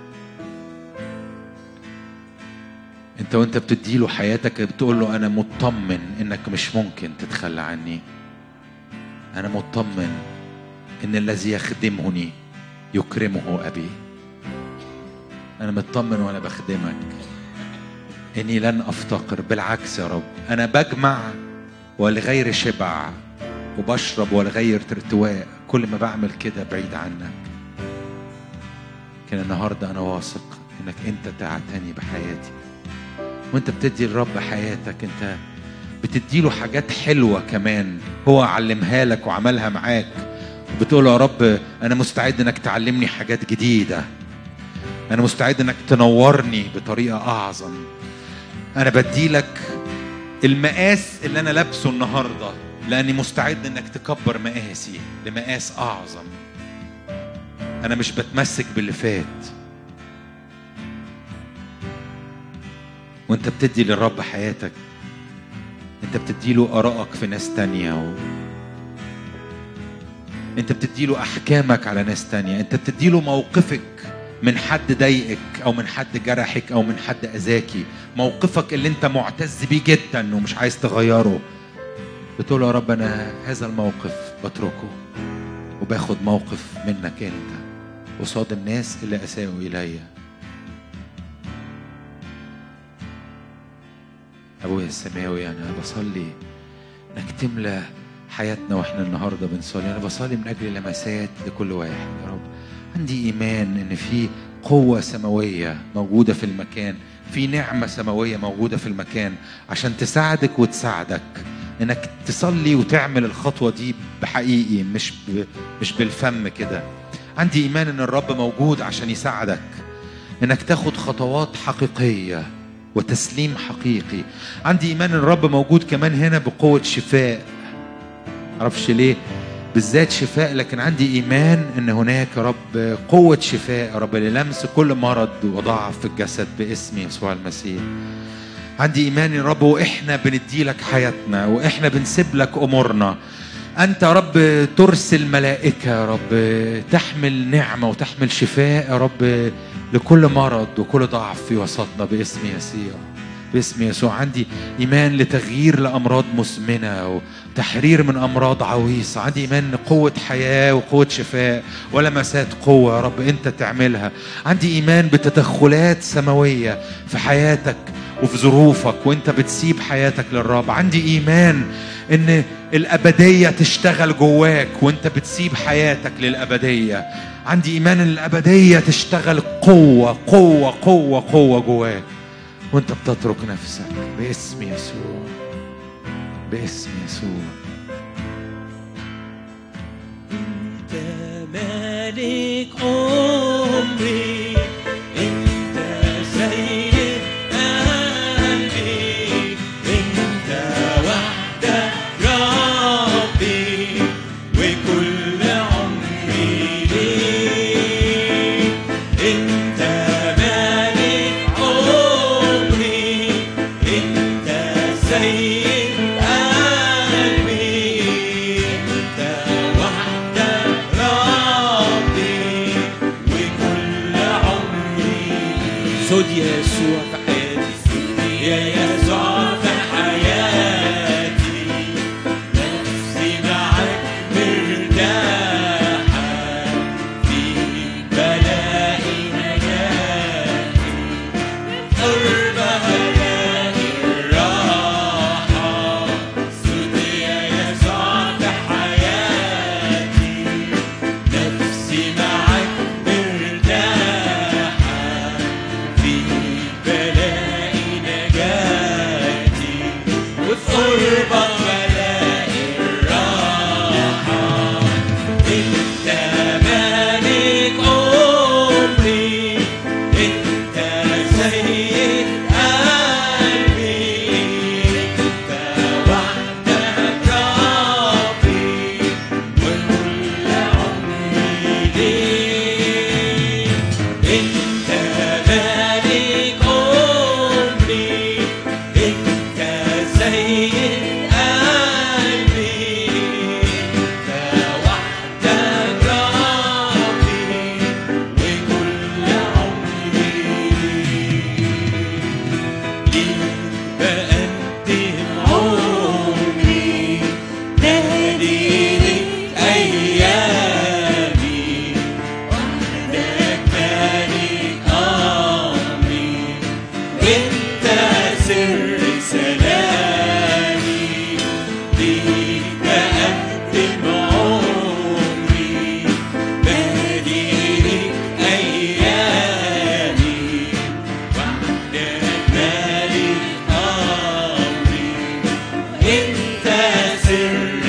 انت وانت بتديله حياتك بتقول له انا مطمن انك مش ممكن تتخلى عني انا مطمن ان الذي يخدمني يكرمه ابي انا مطمن وانا بخدمك اني لن افتقر بالعكس يا رب انا بجمع ولغير شبع وبشرب ولغير ارتواء كل ما بعمل كده بعيد عنك لكن النهارده انا واثق انك انت تعتني بحياتي وانت بتدي الرب حياتك انت بتديله حاجات حلوة كمان هو علمها لك وعملها معاك بتقول يا رب انا مستعد انك تعلمني حاجات جديدة انا مستعد انك تنورني بطريقة اعظم انا بديلك المقاس اللي انا لابسه النهارده لاني مستعد انك تكبر مقاسي لمقاس اعظم انا مش بتمسك باللي فات وانت بتدي للرب حياتك انت بتديله ارائك في ناس تانية و... انت بتديله احكامك على ناس تانية انت بتديله موقفك من حد ضايقك او من حد جرحك او من حد اذاكي موقفك اللي انت معتز بيه جدا ومش عايز تغيره بتقول يا رب انا هذا الموقف بتركه وباخد موقف منك انت قصاد الناس اللي اساءوا الي ابويا السماوي انا بصلي انك تملى حياتنا واحنا النهارده بنصلي انا بصلي من اجل لمسات لكل واحد يا رب عندي ايمان ان في قوه سماويه موجوده في المكان في نعمه سماويه موجوده في المكان عشان تساعدك وتساعدك انك تصلي وتعمل الخطوه دي بحقيقي مش ب... مش بالفم كده عندي ايمان ان الرب موجود عشان يساعدك انك تاخد خطوات حقيقيه وتسليم حقيقي عندي ايمان ان الرب موجود كمان هنا بقوه شفاء معرفش ليه بالذات شفاء لكن عندي ايمان ان هناك يا رب قوه شفاء يا رب للمس كل مرض وضعف في الجسد باسم يسوع المسيح عندي ايمان يا رب واحنا بندي لك حياتنا واحنا بنسيب لك امورنا انت يا رب ترسل ملائكه يا رب تحمل نعمه وتحمل شفاء يا رب لكل مرض وكل ضعف في وسطنا باسم يسوع باسم يسوع عندي ايمان لتغيير لامراض مزمنه وتحرير من امراض عويصه عندي ايمان ان قوه حياه وقوه شفاء ولمسات قوه يا رب انت تعملها عندي ايمان بتدخلات سماويه في حياتك وفي ظروفك وانت بتسيب حياتك للرب عندي ايمان ان الابديه تشتغل جواك وانت بتسيب حياتك للابديه عندي ايمان ان الابديه تشتغل قوه قوه قوه قوه جواك وانت بتترك نفسك باسم يسوع باسم يسوع انت مالك عمري انت سيد قلبي انت وحدك ربي وكل عمري ليك انت مالك عمري انت سيد قلبي انت وحدك ربي وكل عمري صوت يسوع في حياتي يا يسوع في حياتي نفسي معك مرتاحة فيك بلاقي نجاتي انت مالك عمري انت سيد قلبي انت وحدك ربي وكل عمري ليك بقدم عمري ناديني أيامي وحدك مالك أمري وأنت سر سلامي ليك بقدم عمري ناديني أيامي وحدك مالك أمري انت سر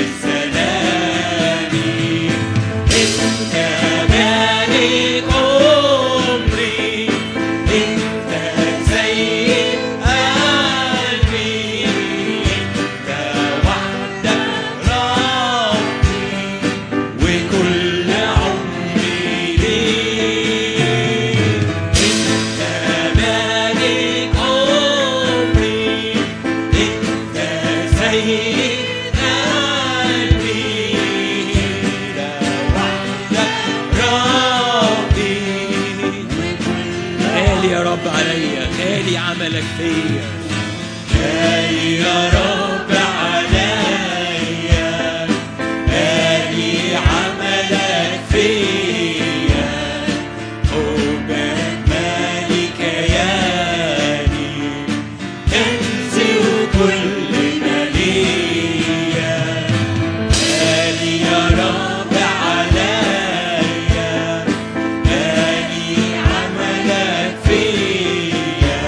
سلامي انت مالك عمري انت سيد قلبي انت وحدك ربي وكل عمري ليك انت مالك عمري انت سيد قلبي انت وحدك ربي غالي يا رب عليا غالي عملك فيا غالي يا رب عليا غالي عملك فيا حبك مالي كياني كنزي وكل ما ليا غالي يا رب عليا غالي عملك فيا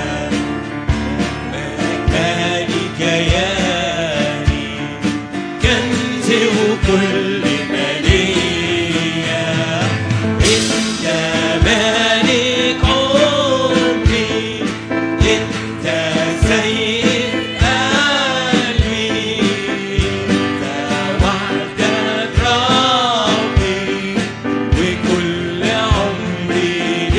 مالي كياني كنزي وكل ما ليا انت مالك عمري انت سيد قلبي انت وحدك ربي وكل عمري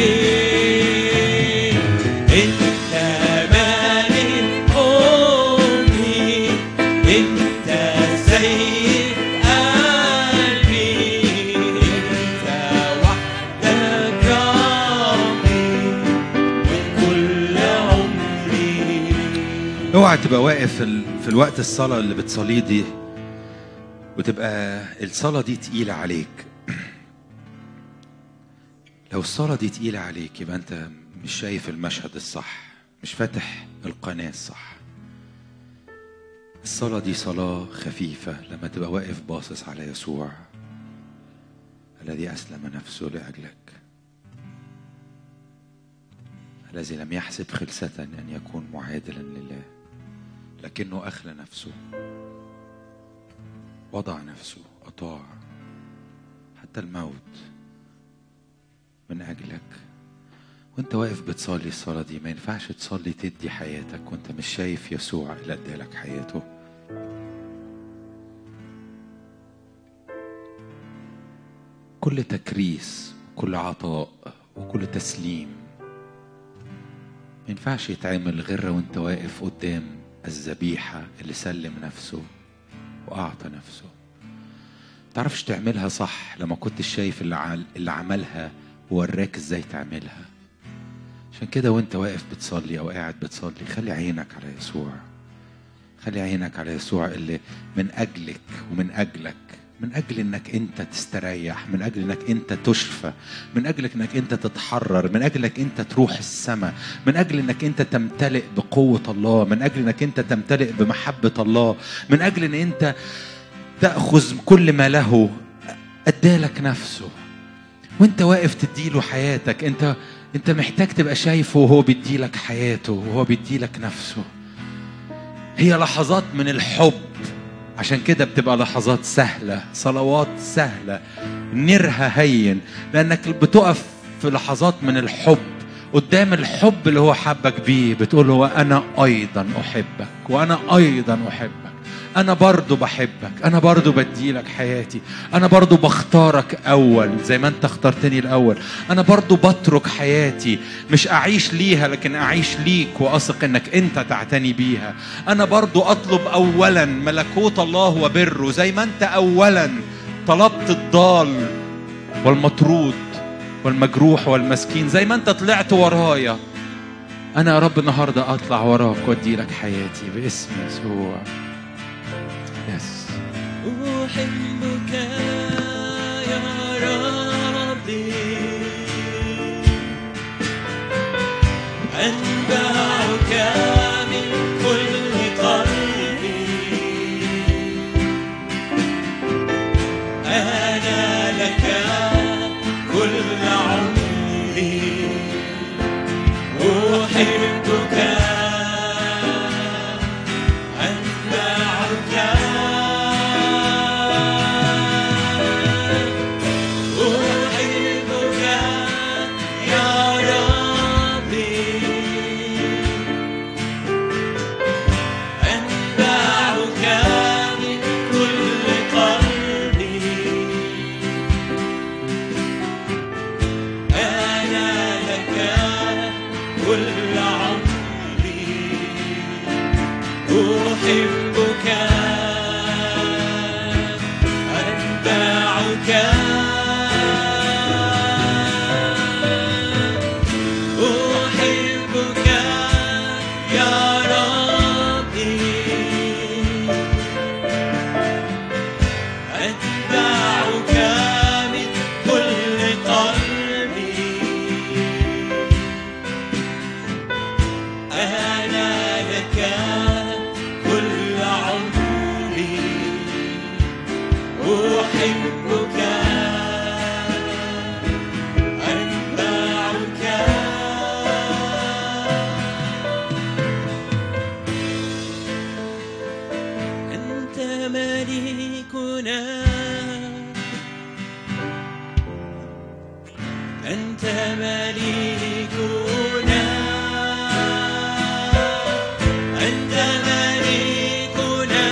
ليك انت مالك عمري انت سيد قلبي انت وحدك ربي وكل عمري اوعى تبقى واقف في ال- في الوقت الصلاة اللي بتصليه دي وتبقى الصلاة دي تقيلة عليك لو الصلاة دي تقيلة عليك يبقى انت مش شايف المشهد الصح مش فاتح القناة الصح الصلاة دي صلاة خفيفة لما تبقى واقف باصص على يسوع الذي أسلم نفسه لأجلك الذي لم يحسب خلسة أن يكون معادلا لله لكنه أخلى نفسه وضع نفسه أطاع حتى الموت من أجلك وانت واقف بتصلي الصلاة دي ما ينفعش تصلي تدي حياتك وانت مش شايف يسوع اللي ادالك حياته كل تكريس كل عطاء وكل تسليم ما ينفعش يتعمل غير وانت واقف قدام الذبيحة اللي سلم نفسه وأعطى نفسه تعرفش تعملها صح لما كنتش شايف اللي, عل... اللي عملها ووراك ازاي تعملها عشان كده وانت واقف بتصلي او قاعد بتصلي خلي عينك على يسوع خلي عينك على يسوع اللي من اجلك ومن اجلك من اجل انك انت تستريح من اجل انك انت تشفى من اجل انك انت تتحرر من اجلك انت تروح السماء من اجل انك انت تمتلئ بقوه الله من اجل انك انت تمتلئ بمحبه الله من اجل ان انت تاخذ كل ما له ادالك نفسه وانت واقف تديله حياتك انت انت محتاج تبقى شايفه وهو بيديلك حياته وهو بيديلك نفسه هي لحظات من الحب عشان كده بتبقى لحظات سهلة صلوات سهلة نيرها هين لأنك بتقف في لحظات من الحب قدام الحب اللي هو حبك بيه بتقول له وأنا أيضا أحبك وأنا أيضا أحبك أنا برضو بحبك أنا برضو بديلك حياتي أنا برضو بختارك أول زي ما أنت اخترتني الأول أنا برضو بترك حياتي مش أعيش ليها لكن أعيش ليك وأثق إنك أنت تعتني بيها أنا برضو أطلب أولا ملكوت الله وبره زي ما أنت أولا طلبت الضال والمطرود والمجروح والمسكين زي ما أنت طلعت ورايا أنا يا رب النهاردة أطلع وراك وأدي لك حياتي باسم يسوع يس أحبك يا ربي أتبعك من كل قلبي أنا لك كل عمري أحبك أتبعك أحبك يا ربي أتبعك من كل قلبي أنا لك كل عمري أحبك أتبعك أحبك يا ربي أتبعك من كل قلبي أنا لك كل عمري أحبك أتبعك أنت مليكنا أنت مليكنا أنت مليكنا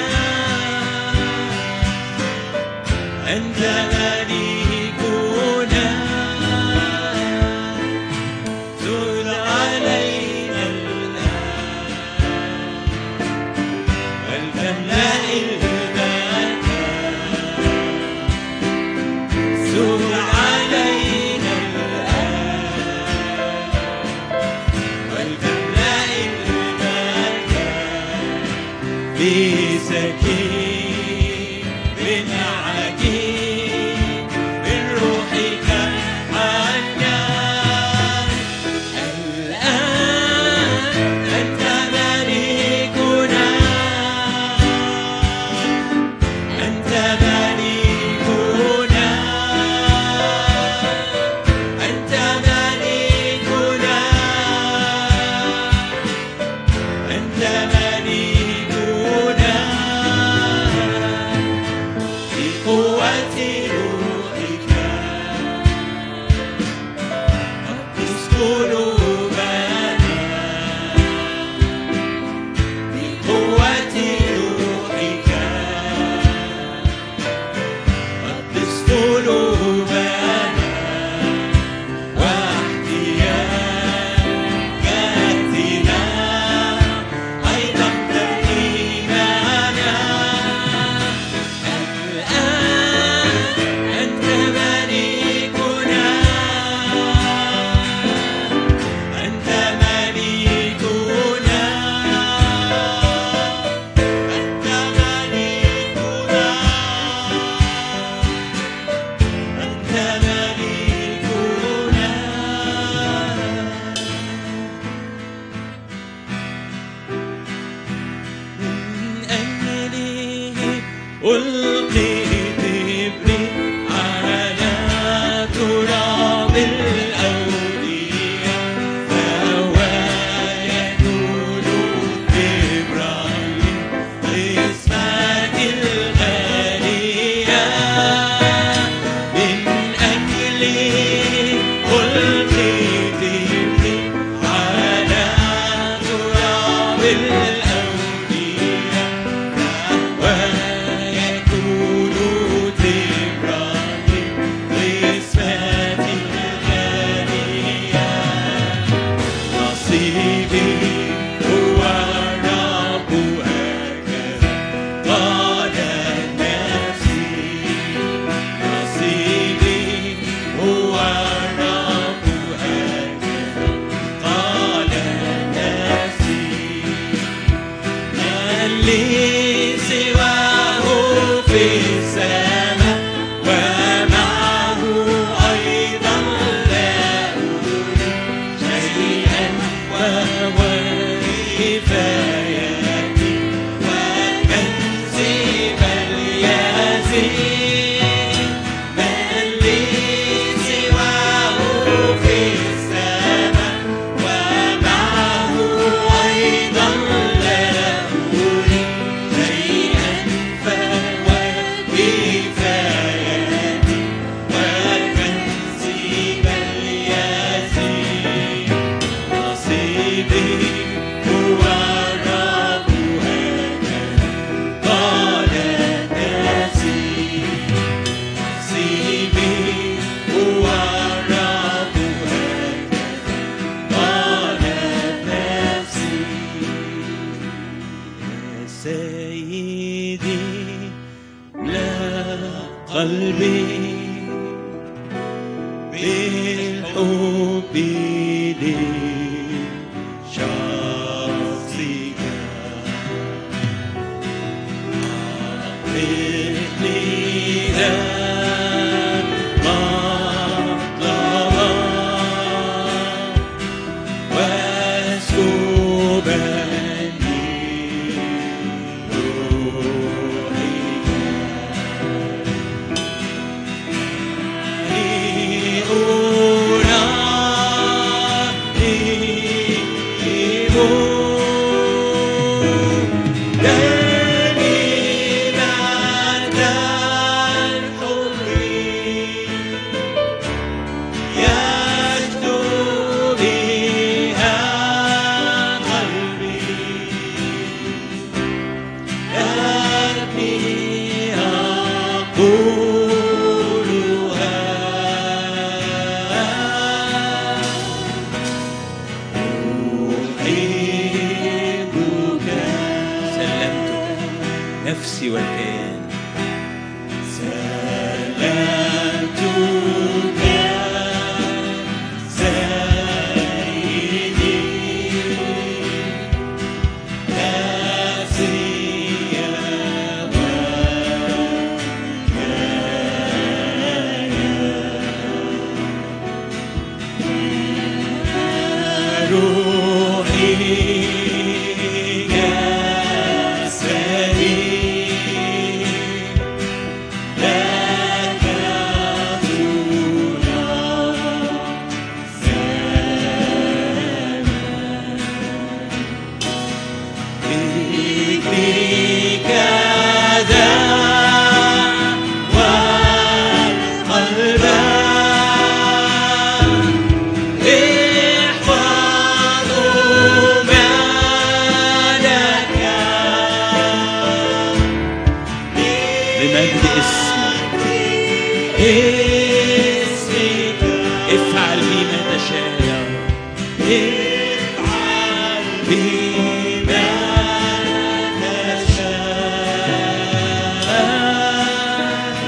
أنت مليكنا زل علينا الآن فلتملأ المكان زل علينا الآن ولتملأ المكان بسكين من عجيب من روحك الحنان الآن أنت مليكنا أنت مليكنا أنت مليكنا أنت مليكنا قلبي بالحب لشخصك أعطني ذا مطلبا واسكبني سلمتك نفسي والكيان سلمتك سيدي نفسي روحي جسدي لك فيك ذا والقلب احفظوا ما لك لمجد اسمك اسمك افعل بي ما تشاء يا رب افعل بي ما تشاء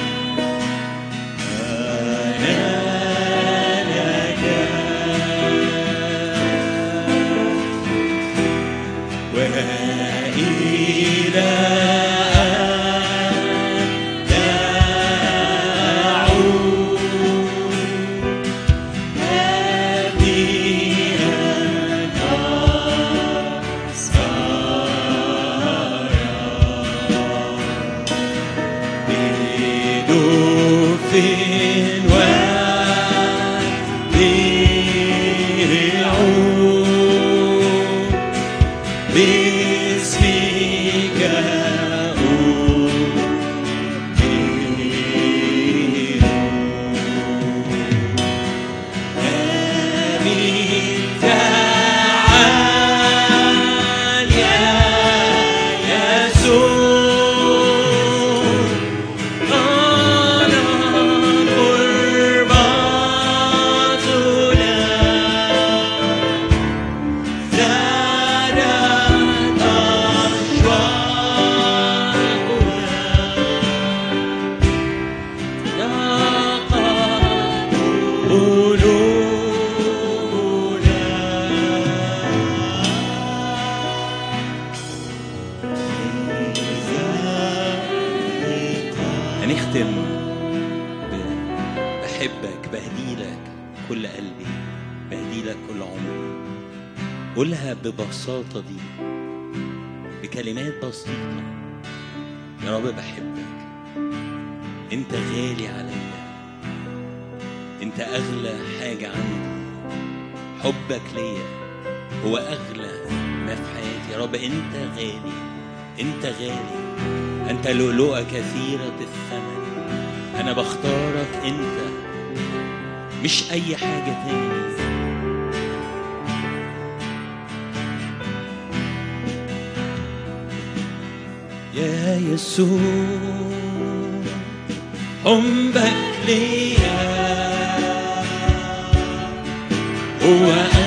وإلى أن تعود باسمك آمين تعال يا يسوع أنا قرباتنا زادت أشواقنا ضاقت هنختم ب- بحبك بهديلك كل قلبي بهديلك كل عمري قولها ببساطة دي بكلمات بسيطة يا رب بحبك انت غالي عليا انت اغلى حاجة عندي حبك ليا هو اغلى ما في حياتي يا رب انت غالي انت غالي انت لؤلؤة كثيرة الثمن انا بختارك انت مش اي حاجة تاني يا يسوع حبك ليا هو